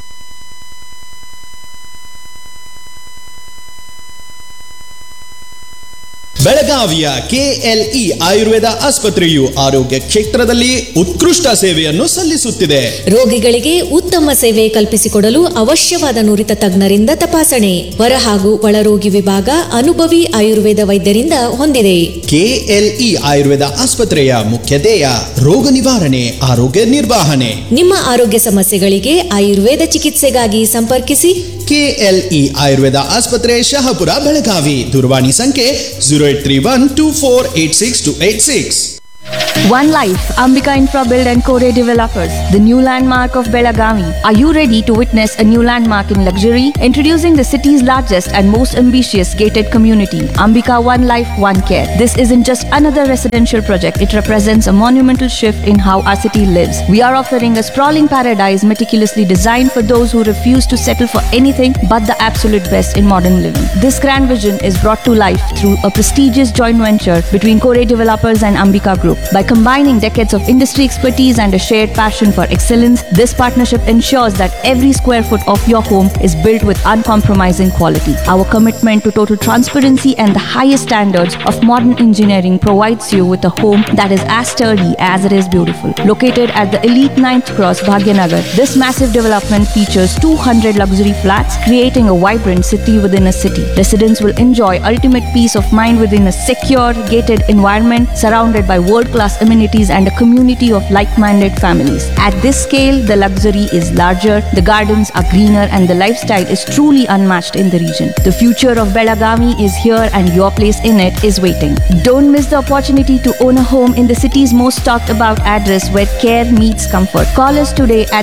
ಬೆಳಗಾವಿಯ ಕೆಎಲ್ಇ ಆಯುರ್ವೇದ ಆಸ್ಪತ್ರೆಯು ಆರೋಗ್ಯ ಕ್ಷೇತ್ರದಲ್ಲಿ ಉತ್ಕೃಷ್ಟ ಸೇವೆಯನ್ನು ಸಲ್ಲಿಸುತ್ತಿದೆ ರೋಗಿಗಳಿಗೆ ಉತ್ತಮ ಸೇವೆ ಕಲ್ಪಿಸಿಕೊಡಲು ಅವಶ್ಯವಾದ ನುರಿತ ತಜ್ಞರಿಂದ ತಪಾಸಣೆ ಹೊರ ಹಾಗೂ ಒಳರೋಗಿ ವಿಭಾಗ ಅನುಭವಿ ಆಯುರ್ವೇದ ವೈದ್ಯರಿಂದ ಹೊಂದಿದೆ ಕೆಎಲ್ಇ ಆಯುರ್ವೇದ ಆಸ್ಪತ್ರೆಯ ಮುಖ್ಯ ಧ್ಯೇಯ ರೋಗ ನಿವಾರಣೆ ಆರೋಗ್ಯ ನಿರ್ವಹಣೆ ನಿಮ್ಮ ಆರೋಗ್ಯ ಸಮಸ್ಯೆಗಳಿಗೆ ಆಯುರ್ವೇದ ಚಿಕಿತ್ಸೆಗಾಗಿ ಸಂಪರ್ಕಿಸಿ ಕೆಎಲ್ಇ ಆಯುರ್ವೇದ ಆಸ್ಪತ್ರೆ ಶಹಾಪುರ ಬೆಳಗಾವಿ ದೂರವಾಣಿ ಸಂಖ್ಯೆ zero eight three one two four eight six two eight six One Life, Ambika Infrabuild and Core Developers, the new landmark of Belagavi. Are you ready to witness a new landmark in luxury? Introducing the city's largest and most ambitious gated community, Ambika One Life, One Care. This isn't just another residential project, it represents a monumental shift in how our city lives. We are offering a sprawling paradise meticulously designed for those who refuse to settle for anything but the absolute best in modern living. This grand vision is brought to life through a prestigious joint venture between Core Developers and Ambika Group. By Combining decades of industry expertise and a shared passion for excellence, this partnership ensures that every square foot of your home is built with uncompromising quality. Our commitment to total transparency and the highest standards of modern engineering provides you with a home that is as sturdy as it is beautiful. Located at the elite 9th Cross, Bhagyanagar, this massive development features 200 luxury flats, creating a vibrant city within a city. Residents will enjoy ultimate peace of mind within a secure, gated environment surrounded by world class amenities and a community of like minded families. At this scale, the luxury is larger, the gardens are greener, and the lifestyle is truly unmatched in the region. The future of Belagavi is here, and your place in it is waiting. Don't miss the opportunity to own a home in the city's most talked about address where care meets comfort. Call us today at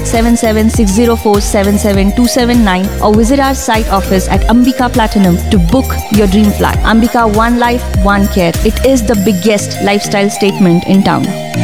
77604-77279 or visit our site office at Ambika Platinum to book your dream flat. Ambika One Life, One Care. It is the biggest lifestyle statement in town.